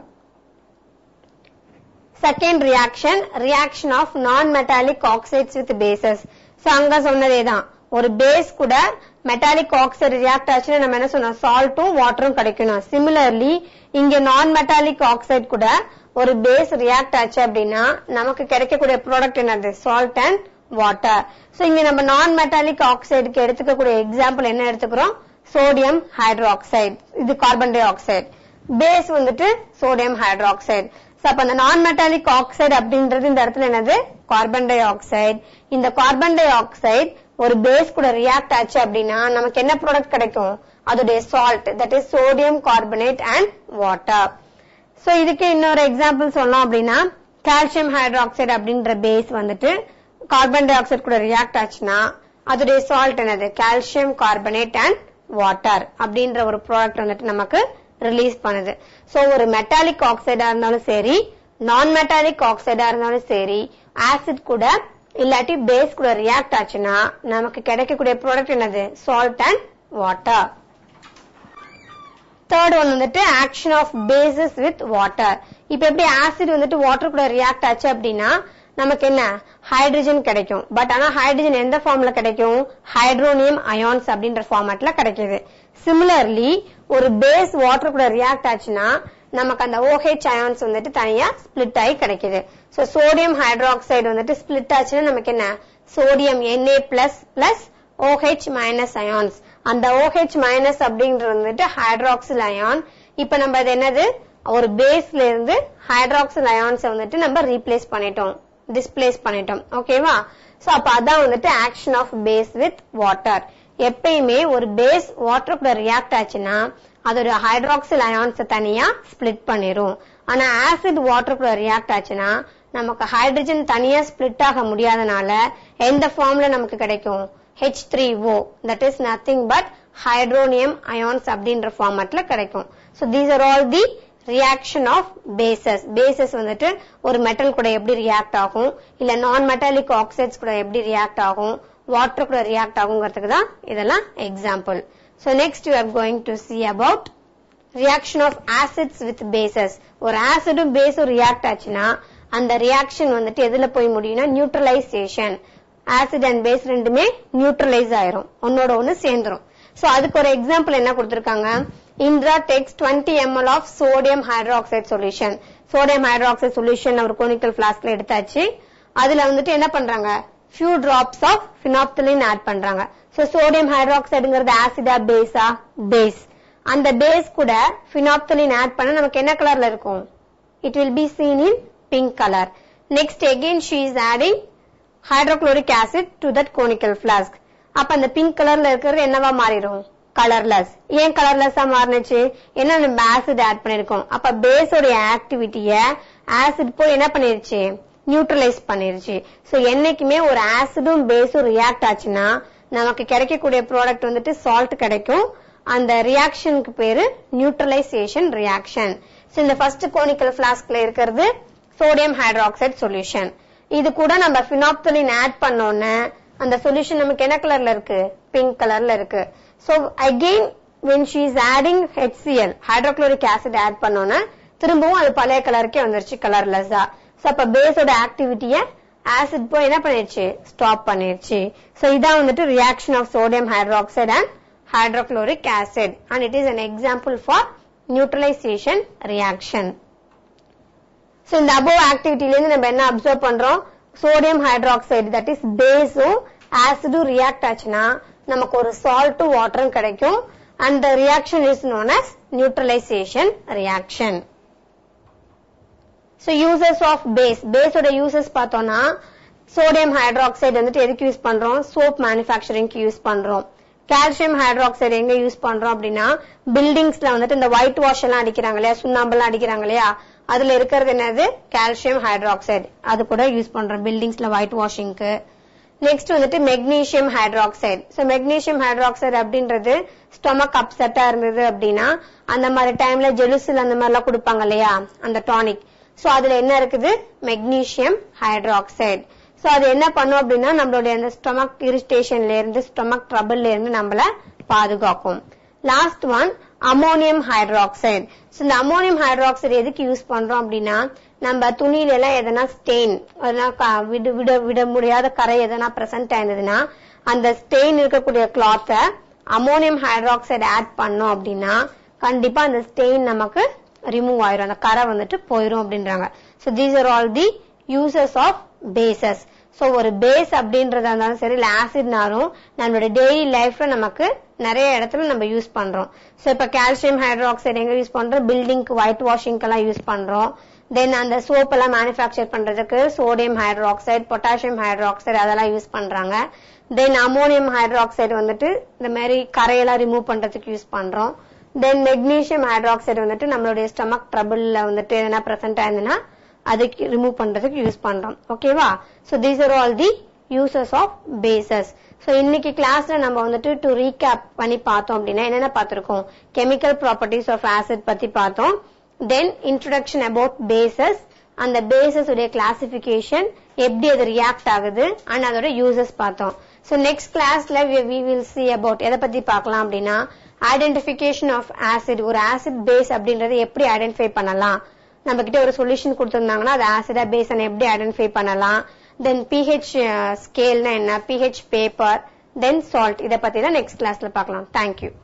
second reaction reaction of non metallic oxides with bases so அங்க சொன்னதேதான் ஒரு பேஸ் கூட மெட்டாலிக் ஆக்சைடு ரியாக்ட் ஆச்சுன்னா நம்ம என்ன சொன்னோம் சால்ட்டும் வாட்டரும் கிடைக்கணும் சிமிலர்லி இங்க நான் மெட்டாலிக் ஆக்சைடு கூட ஒரு பேஸ் ரியாக்ட் ஆச்சு அப்படின்னா நமக்கு கிடைக்கக்கூடிய ப்ராடக்ட் என்னது சால்ட் அண்ட் வாட்டர் சோ இங்க நம்ம நான் மெட்டாலிக் ஆக்சைடுக்கு எடுத்துக்கக்கூடிய எக்ஸாம்பிள் என்ன எடுத்துக்கிறோம் சோடியம் ஹைட்ராக்சைடு இது கார்பன் டை ஆக்சைடு பேஸ் வந்துட்டு சோடியம் ஹைட்ராக்சைடு சோ அப்ப அந்த நான் மெட்டாலிக் ஆக்சைடு அப்படின்றது இந்த இடத்துல என்னது கார்பன் டை ஆக்சைடு இந்த கார்பன் டை ஆக்சைடு ஒரு பேஸ் கூட ரியாக்ட் ஆச்சு அப்படின்னா நமக்கு என்ன ப்ராடக்ட் கிடைக்கும் அதோடைய salt that is sodium carbonate and water so இதுக்கு இன்னொரு எக்ஸாம்பிள் சொல்லலாம் அப்படின்னா கால்சியம் ஹைட்ராக்சைடு அப்படின்ற பேஸ் வந்துட்டு கார்பன் டை ஆக்சைடு கூட ரியாக்ட் ஆச்சுன்னா அதோடைய சால்ட் என்னது கால்சியம் கார்பனேட் அண்ட் வாட்டர் அப்படின்ற ஒரு ப்ராடக்ட் வந்துட்டு நமக்கு ரிலீஸ் பண்ணுது சோ ஒரு மெட்டாலிக் ஆக்சைடா இருந்தாலும் சரி நான் மெட்டாலிக் ஆக்சைடா இருந்தாலும் சரி ஆசிட் கூட இல்லாட்டி பேஸ் கூட ரியாக்ட் ஆச்சுன்னா நமக்கு கிடைக்கக்கூடிய ப்ராடக்ட் என்னது salt and water third one வந்துட்டு action of bases with water இப்ப எப்படி ஆசிட் வந்துட்டு வாட்டர் கூட ரியாக்ட் ஆச்சு அப்படின்னா நமக்கு என்ன ஹைட்ரஜன் கிடைக்கும் பட் ஆனா ஹைட்ரஜன் எந்த ஃபார்ம்ல கிடைக்கும் ஹைட்ரோனியம் அயான்ஸ் அப்படின்ற ஃபார்மேட்ல கிடைக்குது சிமிலர்லி ஒரு பேஸ் வாட்டர் கூட ரியாக்ட் ஆச்சுன்னா நமக்கு அந்த OH அயான்ஸ் வந்துட்டு தனியா ஸ்பிளிட் ஆகி கிடைக்குது சோ சோடியம் ஹைட்ராக்சைடு வந்துட்டு ஸ்பிளிட் ஆச்சுன்னா நமக்கு என்ன sodium Na plus plus OH minus ions அந்த OH மைனஸ் அப்படின்றது வந்துட்டு ஹைட்ராக்சில் அயான் இப்ப நம்ம அது என்னது ஒரு பேஸ்ல இருந்து ஹைட்ராக்சில் அயான்ஸ் வந்துட்டு நம்ம ரீப்ளேஸ் பண்ணிட்டோம் டிஸ்பிளேஸ் பண்ணிட்டோம் ஓகேவா சோ அப்ப அதான் வந்துட்டு action of base with water எப்பயுமே ஒரு பேஸ் வாட்டர் கூட ரியாக்ட் ஆச்சுன்னா அதோட ஹைட்ராக்சில் அயான்ஸ் தனியா ஸ்பிளிட் பண்ணிரும் ஆனா ஆசிட் வாட்டர் கூட ரியாக்ட் ஆச்சுன்னா நமக்கு ஹைட்ரஜன் தனியா ஸ்பிளிட் ஆக முடியாதனால எந்த ஃபார்ம்ல நமக்கு கிடைக்கும் H three O that is nothing but hydronium ions அப்படின்ற ஃபார்மேட்ல கிடைக்கும் so these are all the reaction of bases bases வந்துட்டு ஒரு மெட்டல் கூட எப்படி ரியாக்ட் ஆகும் இல்ல நான் மெட்டாலிக் ஆக்சைட்ஸ் கூட எப்படி ரியாக்ட் ஆகும் வாட்டர் கூட ரியாக்ட் ஆகுங்கிறதுக்கு தான் இதெல்லாம் example so next you are going to see about reaction of acids with bases ஒரு ஆசிடும் பேஸும் ரியாக்ட் ஆச்சுன்னா அந்த ரியாக்ஷன் வந்துட்டு எதுல போய் முடியும்னா நியூட்ரலைசேஷன் ஆசிட் அண்ட் பேஸ் ரெண்டுமே நியூட்ரலைஸ் ஆயிரும் ஒன்னோட ஒன்னு சேர்ந்துரும் சோ அதுக்கு ஒரு எக்ஸாம்பிள் என்ன கொடுத்திருக்காங்க இந்திரா டெக்ஸ் 20 ml of sodium hydroxide solution sodium hydroxide solution ஒரு கோனிக்கல் பிளாஸ்க்ல எடுத்தாச்சு அதுல வந்துட்டு என்ன பண்றாங்க few drops of phenolphthalein add பண்றாங்க சோ சோடியம் ஹைட்ராக்சைடுங்கிறது ஆசிடா பேஸா பேஸ் அந்த பேஸ் கூட பினாப்தலின் ஆட் பண்ண நமக்கு என்ன கலர்ல இருக்கும் it will be seen in pink color. Next again she is adding hydrochloric acid to that conical flask. அப்ப அந்த பிங்க் கலர்ல இருக்கிறது என்னவா மாறிடும் கலர்லெஸ் ஏன் கலர்லெஸ்ஸா மாறினுச்சு என்ன நம்ம ஆசிட் ஆட் பண்ணிருக்கோம் அப்ப பேஸோடைய ஆக்டிவிட்டிய ஆசிட் போய் என்ன பண்ணிருச்சு நியூட்ரலைஸ் பண்ணிருச்சு சோ என்னைக்குமே ஒரு ஆசிடும் பேஸும் ரியாக்ட் ஆச்சுன்னா நமக்கு கிடைக்கக்கூடிய ப்ராடக்ட் வந்துட்டு சால்ட் கிடைக்கும் அந்த ரியாக்ஷனுக்கு பேரு நியூட்ரலைசேஷன் ரியாக்ஷன் சோ இந்த ஃபர்ஸ்ட் கோனிக்கல் பிளாஸ்க்ல இருக்கிறது சோடியம் ஹைட்ராக்சைடு சொல்யூஷன் இது கூட நம்ம பினாப்தலின் ஆட் பண்ணோன்னு அந்த சொல்யூஷன் நமக்கு என்ன கலர்ல இருக்கு பிங்க் கலர்ல இருக்கு so again when she is adding HCl hydrochloric acid add பண்ணோன்னு திரும்பவும் அது பழைய கலருக்கே வந்துருச்சு கலர்லெஸ்ஸா சோ அப்ப பேஸோட ஆக்டிவிட்டிய ஆசிட் போய் என்ன பண்ணிருச்சு ஸ்டாப் பண்ணிருச்சு சோ இதான் வந்துட்டு reaction of sodium hydroxide and hydrochloric acid and it is an example for neutralization reaction. So இந்த above activity ல இருந்து நம்ம என்ன அப்சர்வ் பண்றோம் சோடியம் ஹைட்ராக்சைடு தட் இஸ் பேஸும் ஆசிடும் ரியாக்ட் ஆச்சுன்னா நமக்கு ஒரு சால்ட்டும் வாட்டரும் கிடைக்கும் and the reaction is known as neutralization reaction. So uses of base base ஓட uses பார்த்தோம்னா சோடியம் ஹைட்ராக்சைடு வந்துட்டு எதுக்கு யூஸ் பண்றோம் சோப் மேனுஃபேக்சரிங்க்கு யூஸ் பண்றோம் கால்சியம் ஹைட்ராக்சைடு எங்க யூஸ் பண்றோம் அப்படின்னா பில்டிங்ஸ்ல வந்துட்டு இந்த ஒயிட் வாஷ் எல்லாம் அடிக்கிறாங்க இல்லையா சுண்ணாம்பெல்லாம் அடிக்கிறாங்க இல்லையா அதுல இருக்கிறது என்னது கால்சியம் ஹைட்ராக்சைடு அது கூட யூஸ் பண்றோம் பில்டிங்ஸ்ல ஒயிட் வாஷிங்க்கு நெக்ஸ்ட் வந்துட்டு magnesium hydroxide so magnesium hydroxide அப்படின்றது ஸ்டொமக் அப்செட்டா இருந்தது அப்படின்னா அந்த மாதிரி டைம்ல ஜெலுசில் அந்த மாதிரி எல்லாம் கொடுப்பாங்க இல்லையா அந்த டானிக் சோ அதுல என்ன இருக்குது மெக்னீசியம் ஹைட்ராக்சைடு சோ அது என்ன பண்ணும் அப்படின்னா நம்மளுடைய அந்த ஸ்டொமக் இரிட்டேஷன்ல இருந்து ஸ்டொமக் ட்ரபிள்ல இருந்து நம்மள பாதுகாக்கும் last one ammonium hydroxide so இந்த அமோனியம் ஹைட்ராக்சைடு எதுக்கு யூஸ் பண்றோம் அப்படின்னா நம்ம துணியில எல்லாம் எதனா ஸ்டெயின் விட விட விட முடியாத கரை எதனா பிரசன்ட் ஆயிருந்ததுன்னா அந்த ஸ்டெயின் இருக்கக்கூடிய கிளாத்தை அமோனியம் ஹைட்ராக்சைடு ஆட் பண்ணோம் அப்படின்னா கண்டிப்பா அந்த ஸ்டெயின் நமக்கு ரிமூவ் ஆயிரும் அந்த கரை வந்துட்டு போயிரும் அப்படின்றாங்க so these are all the uses of bases so ஒரு பேஸ் அப்படின்றதா இருந்தாலும் சரி இல்ல ஆசிட்னாலும் நம்மளோட டெய்லி லைஃப்ல நமக்கு நிறைய இடத்துல நம்ம யூஸ் பண்றோம் சோ இப்ப கால்சியம் ஹைட்ராக்சைடு எங்க யூஸ் பண்றோம் பில்டிங்க்கு ஒயிட் வாஷிங்க்கு எல்லாம் யூஸ் பண்றோம் தென் அந்த சோப் எல்லாம் மேனுஃபேக்சர் பண்றதுக்கு சோடியம் ஹைட்ராக்சைடு பொட்டாசியம் ஹைட்ராக்சைடு அதெல்லாம் யூஸ் பண்றாங்க தென் அமோனியம் ஹைட்ராக்சைடு வந்துட்டு இந்த மாதிரி கரையெல்லாம் ரிமூவ் பண்றதுக்கு யூஸ் பண்றோம் தென் மெக்னீசியம் ஹைட்ராக்சைடு வந்துட்டு நம்மளுடைய ஸ்டமக் ட்ரபிள்ல வந்துட்டு எதனா பிரசன்ட் ஆயிருந்ததுன்னா அதுக்கு ரிமூவ் பண்றதுக்கு யூஸ் பண்றோம் ஓகேவா so these are all the uses of bases so இன்னைக்கு கிளாஸ்ல நம்ம வந்துட்டு டு ரீகேப் பண்ணி பார்த்தோம் அப்படின்னா என்னென்ன பார்த்திருக்கோம் கெமிக்கல் ப்ராப்பர்ட்டிஸ் ஆஃப் ஆசிட் பத்தி பார்த்தோம் தென் இன்ட்ரோடக்ஷன் அபவுட் பேசஸ் அந்த பேசஸ் உடைய கிளாசிபிகேஷன் எப்படி அது ரியாக்ட் ஆகுது அண்ட் அதோட யூசஸ் பார்த்தோம் சோ நெக்ஸ்ட் கிளாஸ்ல வி வில் சி அபவுட் எதை பத்தி பார்க்கலாம் அப்படின்னா ஐடென்டிபிகேஷன் ஆஃப் ஆசிட் ஒரு ஆசிட் பேஸ் அப்படின்றத எப்படி ஐடென்டிஃபை பண்ணலாம் நம்ம கிட்ட ஒரு சொல்யூஷன் கொடுத்திருந்தாங்கன்னா அது ஆசிடா பேஸ் எப்படி ஐடென்டிஃபை பண்ணலாம் தென் பிஹெச் ஸ்கேல்னா என்ன பிஹெச் பேப்பர் தென் சால்ட் இதை பத்தி தான் நெக்ஸ்ட் கிளாஸ்ல பார்க்கலாம் தேங்க்யூ